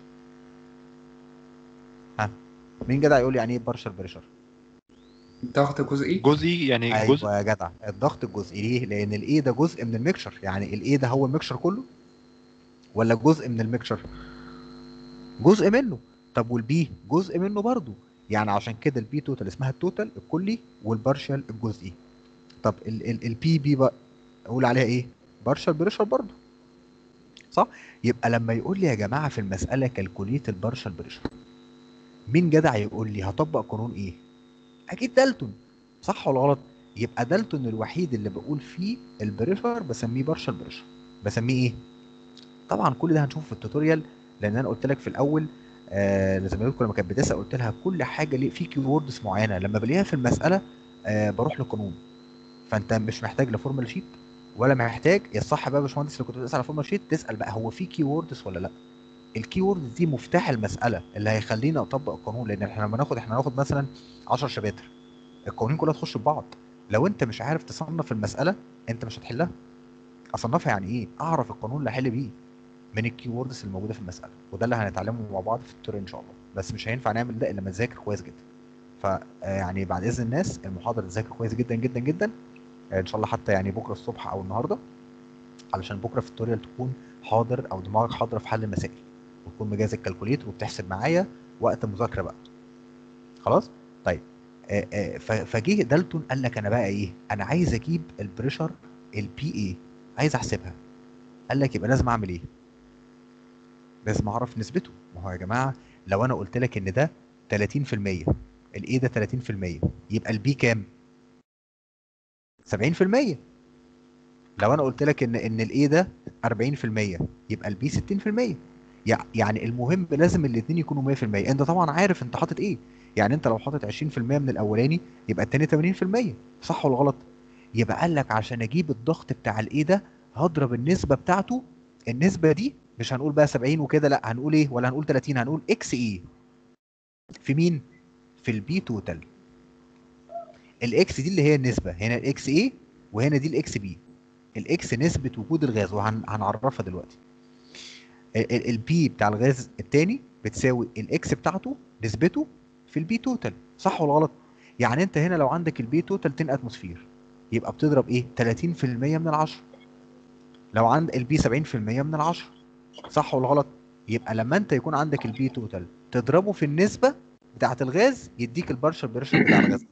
ها مين جدع يقول لي يعني ايه بارشال بريشر ضغط جزئي جزئي يعني ايوه جزء يا جدع الضغط الجزئي ليه لان الايه ده جزء من الميكشر يعني الايه ده هو الميكشر كله ولا جزء من الميكشر جزء منه طب والبي جزء منه برضو يعني عشان كده البي توتال اسمها التوتال الكلي والبارشال الجزئي طب البي بي بقى اقول عليها ايه بارشال بريشر برضو صح يبقى لما يقول لي يا جماعه في المساله كالكوليت البارشال بريشر مين جدع يقول لي هطبق قانون ايه اكيد دالتون صح ولا غلط يبقى دالتون الوحيد اللي بقول فيه البريشر بسميه بارشال بريشر بسميه ايه طبعا كل ده هنشوفه في التوتوريال لان انا قلت لك في الاول آه لزميلتكم لما كانت بتسال قلت لها كل حاجه ليه في كيوردز معينه لما بلاقيها في المساله آه بروح لقانون فانت مش محتاج لا فورمال شيت ولا محتاج يا الصح بقى يا باشمهندس اللي كنت بتسال على فورمال شيت تسال بقى هو في كيوردز ولا لا الكيوردز دي مفتاح المساله اللي هيخليني اطبق القانون لان احنا لما ناخد احنا هناخد مثلا 10 شباتر القوانين كلها تخش في بعض لو انت مش عارف تصنف المساله انت مش هتحلها اصنفها يعني ايه اعرف القانون اللي احل بيه من الكيوردز الموجوده في المساله وده اللي هنتعلمه مع بعض في التوتوريال ان شاء الله بس مش هينفع نعمل ده الا لما نذاكر كويس جدا ف يعني بعد اذن الناس المحاضره تذاكر كويس جدا جدا جدا آه، ان شاء الله حتى يعني بكره الصبح او النهارده علشان بكره في التوتوريال تكون حاضر او دماغك حاضره في حل المسائل وتكون مجهز الكالكوليتر وبتحسب معايا وقت المذاكره بقى خلاص طيب آه، آه، ف- فجه دالتون قال لك انا بقى ايه انا عايز اجيب البريشر البي اي عايز احسبها قال لك يبقى لازم اعمل ايه لازم اعرف نسبته ما هو يا جماعه لو انا قلت لك ان ده 30% الاي ده 30% يبقى البي كام 70% لو انا قلت لك ان ان الاي ده 40% يبقى البي 60% يع- يعني المهم لازم الاثنين يكونوا 100% انت طبعا عارف انت حاطط ايه يعني انت لو حاطط 20% من الاولاني يبقى التاني 80% صح ولا غلط يبقى قال لك عشان اجيب الضغط بتاع الايه ده هضرب النسبه بتاعته النسبه دي مش هنقول بقى 70 وكده لا هنقول ايه ولا هنقول 30 هنقول اكس ايه في مين في البي توتال الاكس دي اللي هي النسبه هنا الاكس ايه وهنا دي الاكس بي الاكس نسبه وجود الغاز وهنعرفها دلوقتي البي بتاع الغاز التاني بتساوي الاكس بتاعته نسبته في البي توتال صح ولا غلط يعني انت هنا لو عندك البي توتال 10 اتموسفير يبقى بتضرب ايه 30% من العشرة لو عند البي 70% من العشرة صح ولا غلط يبقى لما انت يكون عندك البي توتال تضربه في النسبه بتاعه الغاز يديك البارشل بريشر بتاع الغاز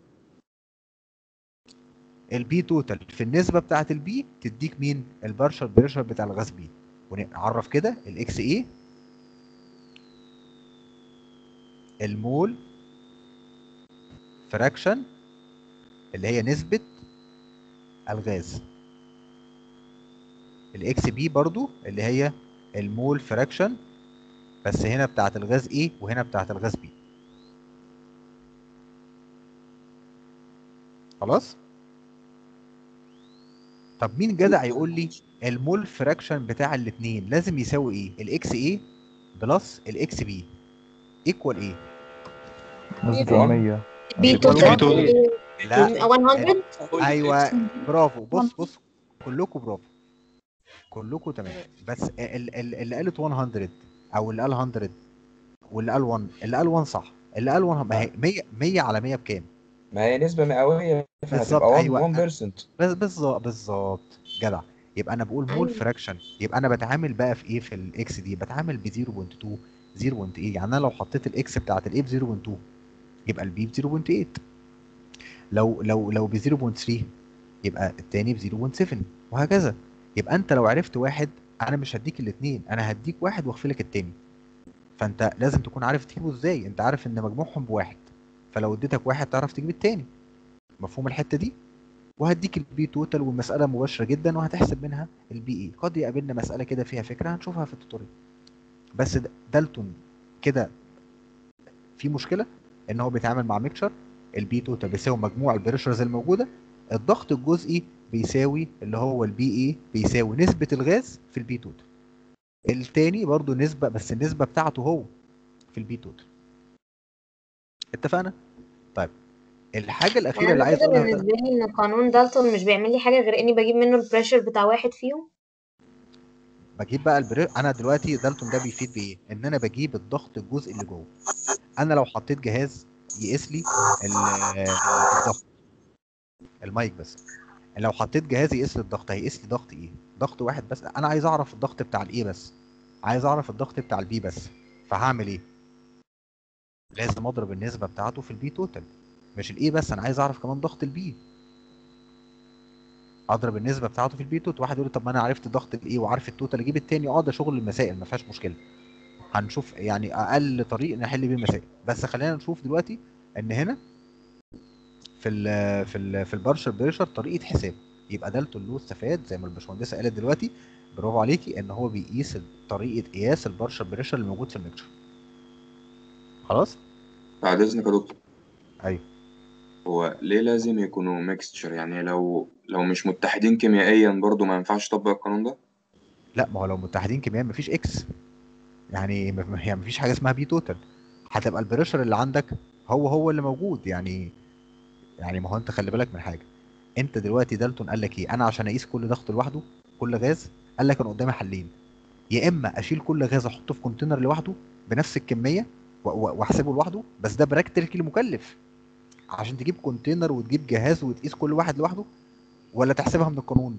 البي توتال في النسبه بتاعه البي تديك مين البارشل بريشر بتاع الغاز بي ونعرف كده الاكس ايه المول فراكشن اللي هي نسبه الغاز الاكس بي برضو اللي هي المول فراكشن بس هنا بتاعت الغاز A وهنا بتاعت الغاز B خلاص طب مين جدع يقول لي المول فراكشن بتاع الاثنين لازم يساوي ايه الاكس A بلس الاكس B ايكوال ايه نسبة 100 بي equal توتال لا 100 ايوه برافو بص بص كلكم برافو كلكم تمام بس ال- ال- اللي قالت 100 او اللي قال 100 واللي قال 1 اللي قال 1 صح اللي قال 1 ما هي 100 100 على 100 بكام ما هي نسبة مئوية بالظبط فهتبقى 1 ايوه 1% بس بالظبط بالظبط جدع يبقى انا بقول مول أيوة. فراكشن يبقى انا بتعامل بقى في ايه في الاكس دي بتعامل ب 0.2 0.8 يعني انا لو حطيت الاكس بتاعت الايه ب 0.2 يبقى البي ب 0.8 لو لو لو ب 0.3 يبقى التاني ب 0.7 وهكذا يبقى انت لو عرفت واحد انا مش هديك الاثنين انا هديك واحد واخفي لك التاني فانت لازم تكون عارف تجيبه ازاي انت عارف ان مجموعهم بواحد فلو اديتك واحد تعرف تجيب التاني مفهوم الحته دي وهديك البي توتال والمساله مباشره جدا وهتحسب منها البي اي قد يقابلنا مساله كده فيها فكره هنشوفها في التوتوريال بس د- دالتون كده في مشكله ان هو بيتعامل مع ميكشر البي توتال بيساوي مجموع البريشرز الموجوده الضغط الجزئي بيساوي اللي هو البي اي بيساوي نسبه الغاز في البي توتال التاني برضو نسبه بس النسبه بتاعته هو في البي توتال اتفقنا طيب الحاجه الاخيره اللي يعني عايز كده اقولها بالنسبة لي ان قانون دالتون مش بيعمل لي حاجة غير اني بجيب منه البريشر بتاع واحد فيهم بجيب بقى البري... انا دلوقتي دالتون ده بيفيد بايه ان انا بجيب الضغط الجزء اللي جوه انا لو حطيت جهاز يقيس لي ال- الضغط المايك بس لو حطيت جهاز يقيس لي الضغط هيقيس لي ضغط ايه ضغط واحد بس انا عايز اعرف الضغط بتاع الايه بس عايز اعرف الضغط بتاع البي بس فهعمل ايه لازم اضرب النسبه بتاعته في البي توتال مش الايه بس انا عايز اعرف كمان ضغط البي اضرب النسبه بتاعته في البي توت واحد يقول لي طب ما انا عرفت ضغط الايه وعارف التوتال اجيب التاني اه ده شغل المسائل ما فيهاش مشكله هنشوف يعني اقل طريق نحل بيه المسائل بس خلينا نشوف دلوقتي ان هنا في ال في ال في البارشل بريشر طريقه حساب يبقى دالتون له استفاد زي ما الباشمهندسه قالت دلوقتي برافو عليكي ان هو بيقيس طريقه قياس البارشل بريشر اللي موجود في الميكشر خلاص بعد إذنك يا دكتور ايوه هو ليه لازم يكونوا ميكستشر يعني لو لو مش متحدين كيميائيا برضو ما ينفعش تطبق القانون ده لا ما هو لو متحدين كيميائيا مفيش اكس يعني م- هي مفيش حاجه اسمها بي توتال هتبقى البريشر اللي عندك هو هو اللي موجود يعني يعني ما هو انت خلي بالك من حاجه انت دلوقتي دالتون قال لك ايه انا عشان اقيس كل ضغط لوحده كل غاز قال لك انا قدامي حلين يا اما اشيل كل غاز احطه في كونتينر لوحده بنفس الكميه و- و- واحسبه لوحده بس ده براكتيكلي مكلف عشان تجيب كونتينر وتجيب جهاز وتقيس كل واحد لوحده ولا تحسبها من القانون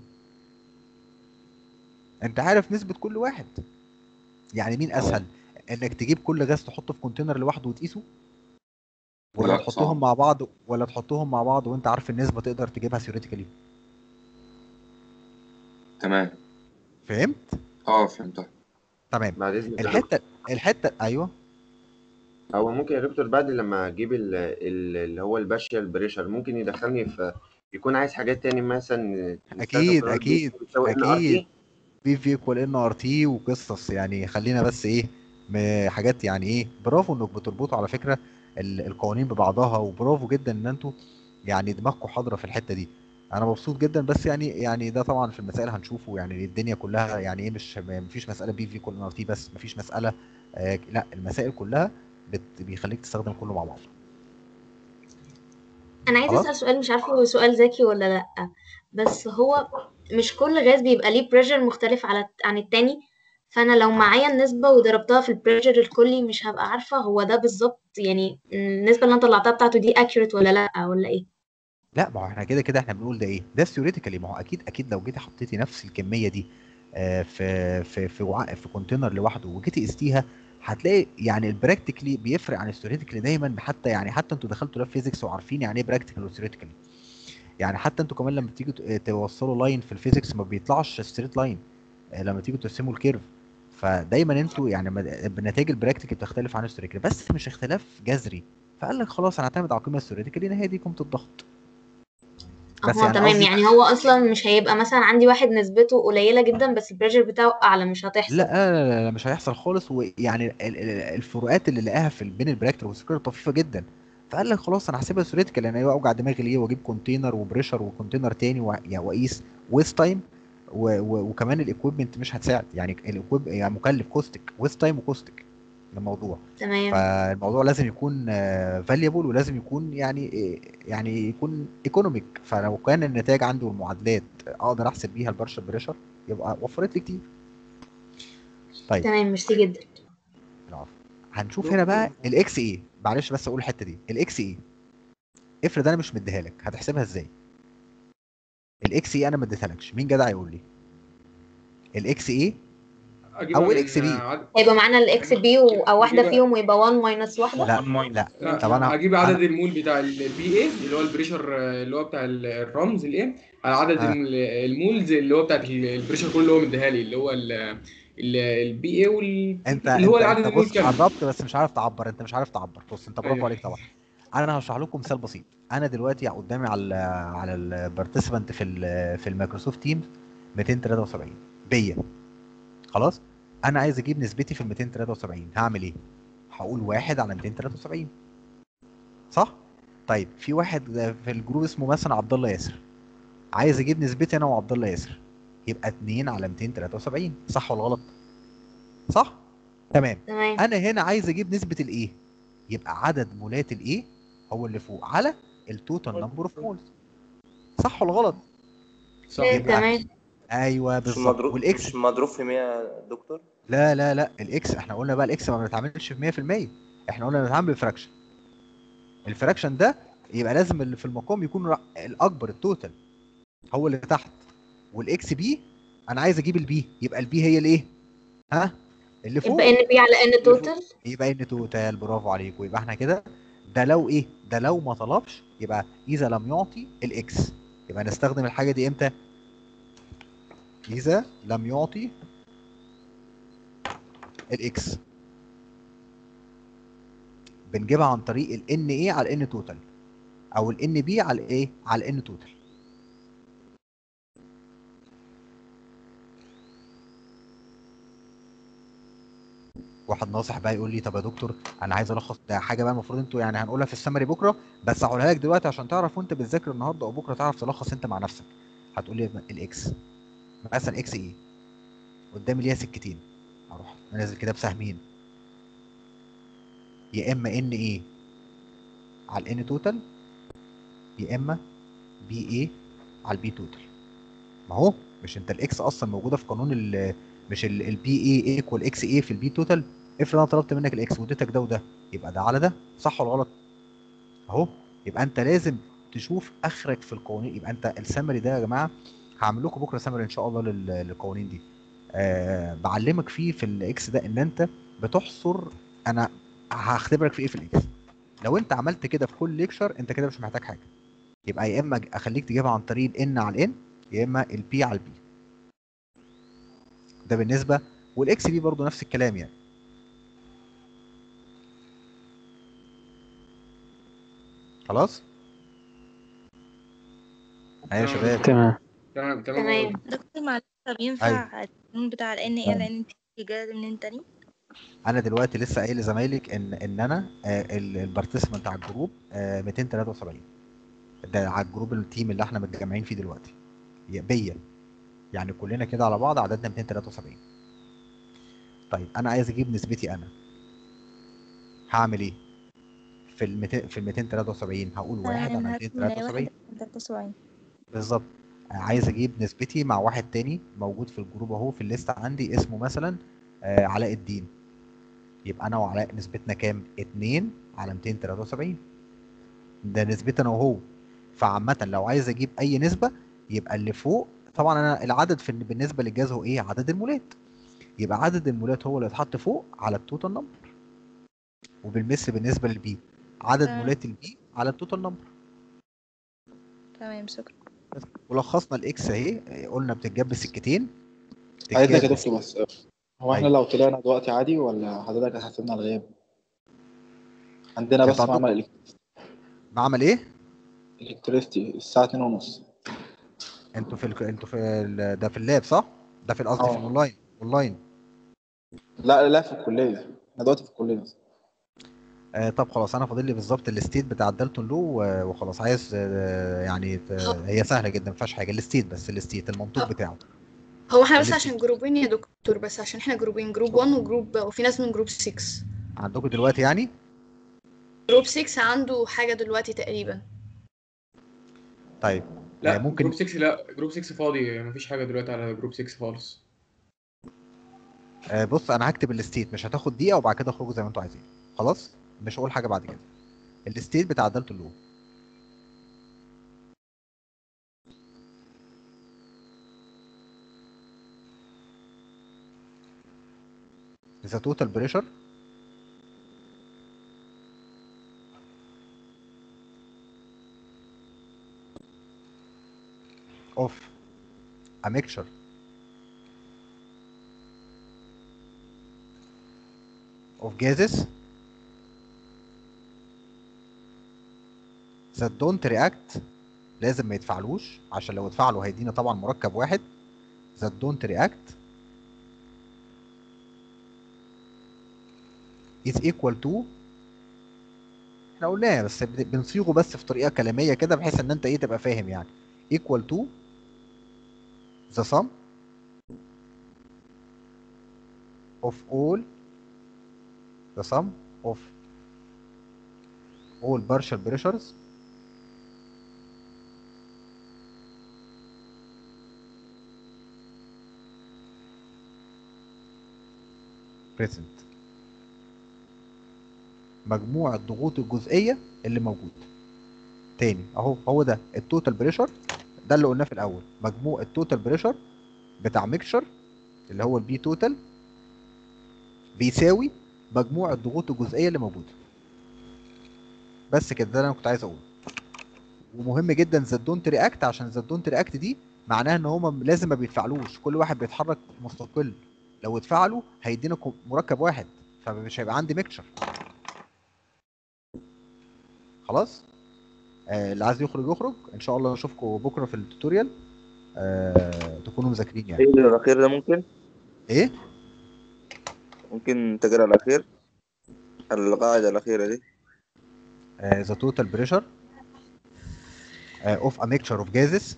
انت عارف نسبة كل واحد يعني مين اسهل انك تجيب كل غاز تحطه في كونتينر لوحده وتقيسه ولا لا، تحطهم صعب. مع بعض ولا تحطهم مع بعض وانت عارف النسبة تقدر تجيبها ثيوريتيكالي تمام فهمت اه فهمتها تمام بعد اذنك يا الحتة الحتة ايوه هو ممكن يا دكتور بعد لما اجيب ال- ال- اللي هو البارشال بريشر ممكن يدخلني في يكون عايز حاجات تاني مثلا نستخدم اكيد قانون اكيد بي بتساوي ان ار اكيد تي بي في ايكوال ان ار تي وقصص يعني خلينا بس ايه م- حاجات يعني ايه برافو انك بتربطوا على فكره ال- القوانين ببعضها وبرافو جدا ان انتوا يعني دماغكم حاضره في الحته دي انا مبسوط جدا بس يعني يعني ده طبعا في المسائل هنشوفه يعني الدنيا كلها يعني ايه مش مفيش مساله بي في ايكوال ان ار تي بس مفيش مساله آه لا المسائل كلها بت بيخليك تستخدم كله مع بعض انا عايزه خلاص اسال سؤال مش عارفه هو سؤال ذكي ولا لا بس هو مش كل غاز بيبقى ليه بريشر مختلف على عن التاني فانا لو معايا النسبه وضربتها في البريشر الكلي مش هبقى عارفه هو ده بالظبط يعني النسبه اللي انا طلعتها بتاعته دي accurate ولا لا ولا ايه لا ما هو احنا كده كده احنا بنقول ده ايه ده ثيوريتيكالي ما هو اكيد اكيد لو جيتي حطيتي نفس الكميه دي آه، في في في وعاء في كونتينر لوحده وجيتي قستيها هتلاقي يعني البراكتيكلي بيفرق عن الثيوريتيكلي دايما حتى يعني حتى انتوا دخلتوا لاب فيزيكس وعارفين يعني ايه براكتيكال وثيوريتيكال يعني حتى انتوا كمان لما تيجوا ت- توصلوا لاين في الفيزيكس ما بيطلعش ستريت لاين لما تيجوا ترسموا الكيرف فدايما انتوا يعني ما- النتائج البراكتيكال بتختلف عن الثيوريتيكال بس مش اختلاف جذري فقال لك خلاص انا هعتمد على القيمه الثيوريتيكال هي دي قيمه الضغط بس اه يعني تمام قصدي يعني هو اصلا مش هيبقى مثلا عندي واحد نسبته قليلة جدا بس البريشر بتاعه اعلى مش هتحصل لا لا لا, لا مش هيحصل خالص ويعني ال- ال- ال- الفروقات اللي لقاها في بين البراكتيكال والسكر طفيفه جدا فقال لك خلاص انا هسيبها ثيوريتيكال انا اوجع دماغي ليه واجيب كونتينر وبريشر وكونتينر تاني و- يعني واقيس ويست تايم وكمان الاكويبمنت مش هتساعد يعني الاكويب يعني مكلف كوستك ويست تايم وكوستك الموضوع تمام فالموضوع لازم يكون فاليبل ولازم يكون يعني يعني يكون ايكونوميك فلو كان النتائج عندي والمعادلات اقدر احسب بيها البارشل بريشر يبقى وفرت لي كتير طيب تمام ميرسي جدا العفو هنشوف هنا بقى الاكس ايه معلش بس اقول الحته دي الاكس ايه افرض انا مش مديها لك هتحسبها ازاي الاكس ايه انا ما اديتهالكش مين جدع يقول لي الاكس ايه اجيبها او من الاكس بي عدد هيبقى معانا الاكس بي او واحده أجيبها- فيهم ويبقى 1 ماينس واحده لا لا لا طب انا هجيب عدد أنا- المول بتاع البي اي اللي هو البريشر آه، اللي هو بتاع ال- الرمز الايه على عدد آه. ال- المولز اللي هو بتاعت ال- البريشر كله اللي هو مديها لي اللي هو البي اي وال انت اللي هو انت عدد انت المول بص كام قربت بس مش عارف تعبر انت مش عارف تعبر بص انت برافو أيوه. عليك طبعا انا هشرح لكم مثال بسيط انا دلوقتي قدامي على على البارتيسيبانت في ال في المايكروسوفت تيمز 273 بيا خلاص انا عايز اجيب نسبتي في ال 273 هعمل ايه هقول واحد على 273 صح طيب في واحد في الجروب اسمه مثلا عبد الله ياسر عايز اجيب نسبتي انا وعبد الله ياسر يبقى 2 على 273 صح ولا غلط صح تمام تمام انا هنا عايز اجيب نسبه الايه يبقى عدد مولات الايه هو اللي فوق على التوتال نمبر اوف مولز صح ولا غلط صح إيه، يبقى- تمام ايوه مش بالظبط مضروب والاكس مش مضروب في 100 يا دكتور لا لا لا الاكس احنا قلنا بقى الاكس ما بنتعاملش في 100% احنا قلنا بنتعامل بالفراكشن الفراكشن ده يبقى لازم اللي في المقام يكون رع- الاكبر التوتال هو اللي تحت والاكس بي انا عايز اجيب البي يبقى البي هي الايه ها اللي فوق يبقى ان بي على ان توتال يبقى ان توتال برافو عليك ويبقى احنا كده ده لو ايه ده لو ما طلبش يبقى اذا لم يعطي الاكس يبقى نستخدم الحاجه دي امتى اذا لم يعطي الاكس بنجيبها عن طريق ال ان ايه على ان توتال او ال ان بي على ايه على ان توتال واحد ناصح بقى يقول لي طب يا دكتور انا عايز الخص ده حاجه بقى المفروض انتوا يعني هنقولها في السمري بكره بس هقولها لك دلوقتي عشان تعرف وانت بتذاكر النهارده او بكره تعرف تلخص انت مع نفسك هتقول لي الاكس مثلا اكس ايه قدامي ليها سكتين اروح نازل كده بسهمين يا اما ان ايه على الان توتال يا اما بي ايه على البي توتال ما هو مش انت الاكس اصلا موجوده في قانون ال مش البي اي ايكوال اكس اي في البي توتال افرض انا طلبت منك الاكس واديتك ده وده يبقى ده على ده صح ولا غلط اهو يبقى انت لازم تشوف اخرك في القوانين يبقى انت السمري ده يا جماعه هعمل لكم بكره سمري ان شاء الله لل- للقوانين دي أه بعلمك فيه في الاكس ده ان انت بتحصر انا هختبرك في ايه في الاكس لو انت عملت كده في كل ليكشر انت كده مش محتاج حاجه يبقى يا اما اخليك تجيبها عن طريق الان على الان يا اما البي على البي ده بالنسبه والاكس بي برضو نفس الكلام يعني خلاص ايوه يا شباب تمام تمام تمام تمام دكتور معلش طب ينفع القانون بتاع ال ان ايه لان انت جاي منين تاني انا دلوقتي لسه قايل لزمايلك ان ان انا البارتيسيبنت على الجروب آه، 273 ده على الجروب التيم اللي احنا متجمعين فيه دلوقتي يا- بيا يعني كلنا كده على بعض عددنا 273 طيب انا عايز اجيب نسبتي انا هعمل ايه في ال 200 في ال 273 هقول واحد على 273 73 بالظبط عايز اجيب نسبتي مع واحد تاني موجود في الجروب اهو في الليست عندي اسمه مثلا آه، علاء الدين يبقى انا وعلاء نسبتنا كام 2 على 273 ده نسبتي انا وهو فعامة لو عايز اجيب اي نسبة يبقى اللي فوق طبعا انا العدد في بالنسبه للجهاز هو ايه عدد المولات يبقى عدد المولات هو اللي اتحط فوق على التوتال نمبر وبالمثل بالنسبه للبي عدد تمام. مولات البي على التوتال نمبر تمام شكرا بس ولخصنا الاكس اهي قلنا بتتجاب بسكتين عايزك يا تتجاب- دكتور بس هو احنا أيوة. لو طلعنا دلوقتي عادي ولا حضرتك هتحسبنا الغياب؟ عندنا بس كانت معمل عندكم- إلكتريستي معمل ايه إلكتريستي الساعة اتنين ونص انتوا في ال... انتوا في ال... ده في اللاب صح ده في قصدي في اه. الاونلاين اونلاين لا لا في الكلية احنا دلوقتي في الكلية آه طب خلاص انا فاضل لي بالظبط الستيت بتاع الدالتون لو و- وخلاص عايز آه يعني ت... هي سهله جدا ما فيهاش حاجه الستيت بس الستيت المنطوق بتاعه هو احنا بس اللي- عشان جروبين يا دكتور بس عشان احنا جروبين جروب 1 وجروب وفي ناس من جروب 6 عندكم دلوقتي يعني جروب 6 عنده حاجة دلوقتي تقريبا طيب لا آه، ممكن جروب 6 لا جروب 6 فاضي مفيش حاجه دلوقتي على جروب 6 خالص آه بص انا هكتب الستيت مش هتاخد دقيقه وبعد كده اخرجوا زي ما انتوا عايزين خلاص مش هقول حاجه بعد كده الستيت بتاع الدالتون لو the total pressure of a mixture of gases that don't react لازم ما يتفعلوش عشان لو اتفعلوا هيدينا طبعا مركب واحد that don't react is equal to احنا قلناها بس بن- بنصيغه بس في طريقة كلامية كده بحيث ان انت ايه تبقى فاهم يعني equal to the sum of all the sum of all partial pressures present مجموع الضغوط الجزئية اللي موجود تاني اهو هو ده التوتال بريشر ده اللي قلناه في الاول مجموع التوتال بريشر بتاع ميكشر اللي هو البي توتال بيساوي مجموع الضغوط الجزئية اللي موجودة بس كده ده اللي انا كنت عايز اقوله ومهم جدا ذا دونت رياكت عشان ذا دونت رياكت دي معناها ان هما لازم ما بيتفعلوش كل واحد بيتحرك مستقل لو اتفعلوا هيدينا كو- مركب واحد فمش هيبقى عندي ميكشر خلاص آه اللي عايز يخرج يخرج ان شاء الله اشوفكم بكره في التوتوريال آه تكونوا مذاكرين يعني التغيير الأخير ده ممكن ايه ممكن تقرأ الأخير القاعدة الأخيرة دي uh, the total pressure uh, of a mixture of gases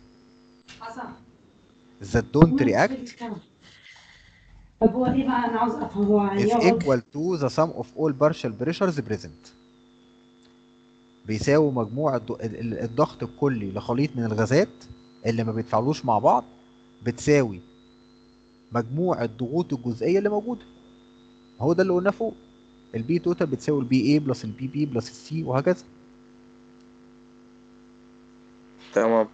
that don't react طب هو ايه بقى انا عاوز افهم هو is هيقعد equal to the sum of all partial pressures present بيساوي مجموع الض- ال- ال- الضغط الكلي لخليط من الغازات اللي ما بيتفاعلوش مع بعض بتساوي مجموع الضغوط الجزئية اللي موجودة هو ده اللي قلناه فوق البي توتال بتساوي البي اي بلس البي بي بلس السي وهكذا تمام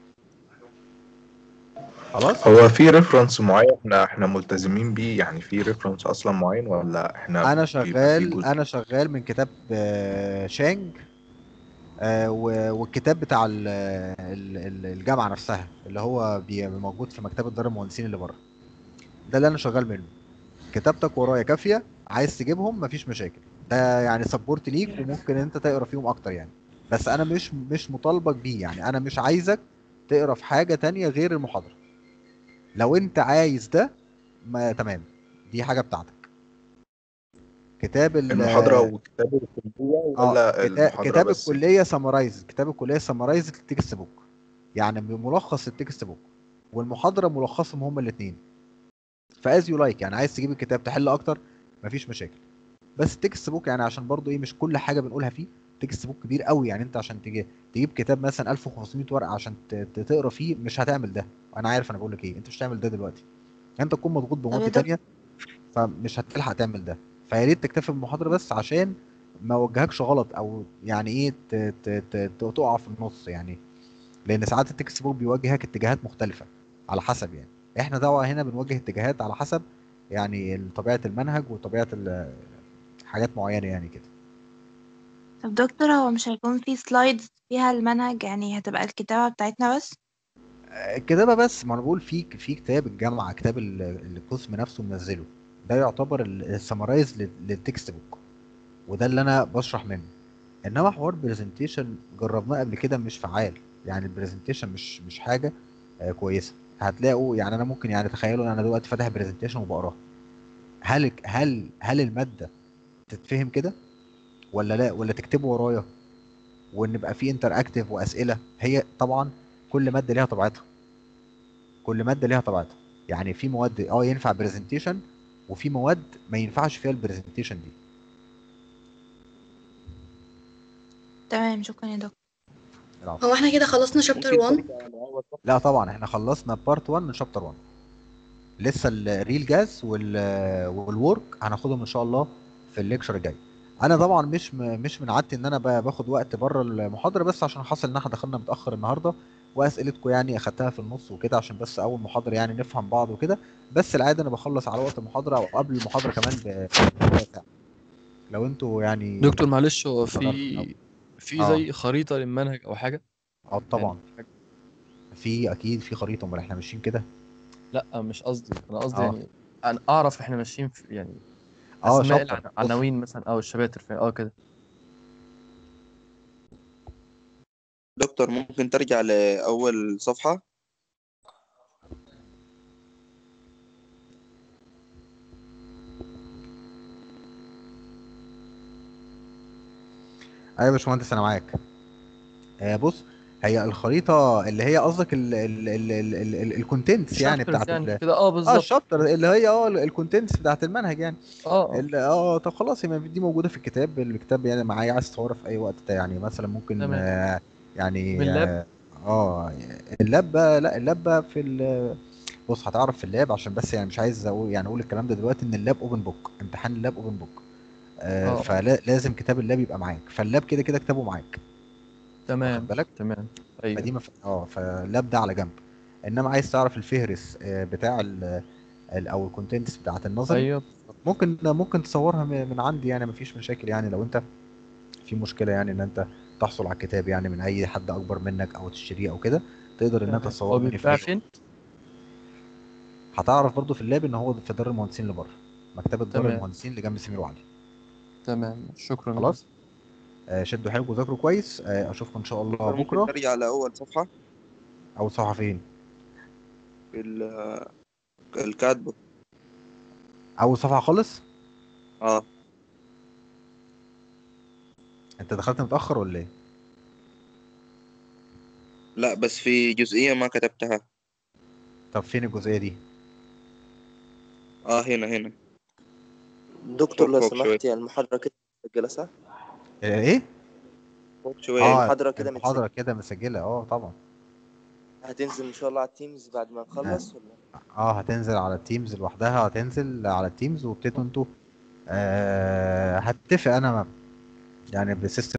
خلاص هو في ريفرنس معين احنا احنا ملتزمين بيه يعني في ريفرنس اصلا معين ولا احنا انا بيبقى في شغال جزء انا شغال من كتاب آه، شانج آه، و- والكتاب بتاع ال- ال- ال- الجامعه نفسها اللي هو بي- موجود في مكتبه دار المهندسين اللي بره ده اللي انا شغال منه كتابتك ورايا كافيه عايز تجيبهم مفيش مشاكل ده يعني سبورت ليك وممكن انت تقرا فيهم اكتر يعني بس انا مش مش مطالبك بيه يعني انا مش عايزك تقرا في حاجه تانية غير المحاضره لو انت عايز ده ما تمام دي حاجه بتاعتك كتاب ال- المحاضرة وكتاب الكلية اه ولا كتاب, المحاضرة كتاب بس الكليه سمرايز كتاب الكليه سمرايز التكست بوك يعني ملخص التكست بوك والمحاضره ملخصهم هما الاثنين فاز يو لايك يعني عايز تجيب الكتاب تحل اكتر مفيش مشاكل بس التكست بوك يعني عشان برضو ايه مش كل حاجه بنقولها فيه تكست بوك كبير قوي يعني انت عشان تجي تجيب كتاب مثلا 1500 ورقه عشان ت- ت- تقرا فيه مش هتعمل ده انا عارف انا بقول لك ايه انت مش هتعمل ده دلوقتي انت تكون مضغوط طب بمواد يا دكتور تانية فمش هتلحق تعمل ده فيا ريت تكتفي بالمحاضره بس عشان ما اوجهكش غلط او يعني ايه ت- ت- ت- ت- تقع في النص يعني لان ساعات التكست بوك بيوجهك اتجاهات مختلفه على حسب يعني احنا طبعا هنا بنوجه اتجاهات على حسب يعني طبيعه المنهج وطبيعه ال- حاجات معينه يعني كده طب دكتور هو مش هيكون في سلايدز فيها المنهج يعني هتبقى الكتابة بتاعتنا بس الكتابه بس ما انا بقول في في كتاب الجامعه كتاب ال- القسم نفسه منزله ده يعتبر السمرايز للتكست بوك وده اللي انا بشرح منه انما حوار برزنتيشن جربناه قبل كده مش فعال يعني البرزنتيشن مش مش حاجه آه، كويسه هتلاقوا يعني انا ممكن يعني تخيلوا ان انا دلوقتي فاتح برزنتيشن وبقراها هل هل هل الماده تتفهم كده ولا لا ولا تكتبوا ورايا وان يبقى في انتر اكتيف واسئله هي طبعا كل ماده ليها طبيعتها كل ماده ليها طبيعتها يعني في مواد اه ينفع برزنتيشن وفي مواد ما ينفعش فيها البرزنتيشن دي تمام شكرا يا دكتور العفو. هو احنا كده خلصنا شابتر 1 لا طبعا احنا خلصنا بارت 1 من شابتر 1 لسه الريل جاز وال والورك هناخدهم ان شاء الله في الليكشر الجاي انا طبعا مش م- مش من عادتي ان انا ب- باخد وقت بره المحاضره بس عشان حصل ان احنا دخلنا متاخر النهارده واسئلتكم يعني اخدتها في النص وكده عشان بس اول محاضره يعني نفهم بعض وكده بس العاده انا بخلص على وقت المحاضره او قبل المحاضره كمان ب- بربع ساعه لو انتوا يعني دكتور معلش هو في قررتوا- في اه زي خريطة للمنهج أو حاجة اه طبعا في اكيد في خريطه امال احنا ماشيين كده لا مش قصدي أنا قصدي اه يعني أنا أعرف إحنا ماشيين في يعني اه أسماء شابتر العن- بص عناوين مثلا أو الشباتر في- أه كده دكتور ممكن ترجع لأول صفحة ايوه يا باشمهندس انا معاك آه بص هي الخريطه اللي هي قصدك الكونتنتس يعني الشابترز بتاعت يعني ال- كده أه اه بالظبط الشابتر اللي هي اه الكونتنتس بتاعت المنهج يعني أه أه ال- اه طب خلاص هي دي موجوده في الكتاب الكتاب يعني معايا عايز تصورها في اي وقت يعني مثلا ممكن تمام آه يعني باللاب اه آه، اللاب بقى لا اللاب بقى في ال- بص هتعرف في اللاب عشان بس يعني مش عايز اقول يعني اقول الكلام ده دلوقتي ان اللاب اوبن بوك امتحان اللاب اوبن بوك آه أه فلازم كتاب اللاب يبقى معاك فاللاب كده كده كتابه معاك واخد تمام بالك تمام فدي أيوه مف... اه فاللاب ده على جنب انما عايز تعرف الفهرس آه، بتاع ال... ال- او الكونتنتس بتاعت النظري أيوه بالظبط ممكن ممكن تصورها من من عندي يعني مفيش مشاكل يعني لو انت في مشكله يعني ان انت تحصل على الكتاب يعني من اي حد اكبر منك او تشتريه او كده تقدر ان انت تمام تصوره هو مني في بيتباع اي وقت فين؟ هتعرف برضو في اللاب ان هو في دار المهندسين اللي بره مكتبه دار تمام المهندسين اللي جنب سمير وعلي تمام شكرا خلاص آه شدوا حيلكم وذاكروا كويس آه اشوفكم ان شاء الله دكتور ممكن بكره ترجع لأول صفحة اول صفحه فين في ال- الكاتبة اول صفحه خالص اه انت دخلت متاخر ولا ايه لا بس في جزئية ما كتبتها طب فين الجزئيه دي اه هنا هنا دكتور فوق لو فوق شوية سمحت يعني المحاضرة كده مسجلة صح؟ آه، ايه فوق شوية اه المحاضرة كده المحاضره متسجلة كده مسجله اه طبعا هتنزل إن شاء الله على التيمز بعد ما اه نخلص ولا؟ آه، هتنزل على التيمز لوحدها هتنزل على التيمز وابتدوا انتوا آه هتفق انا يعني بسيستم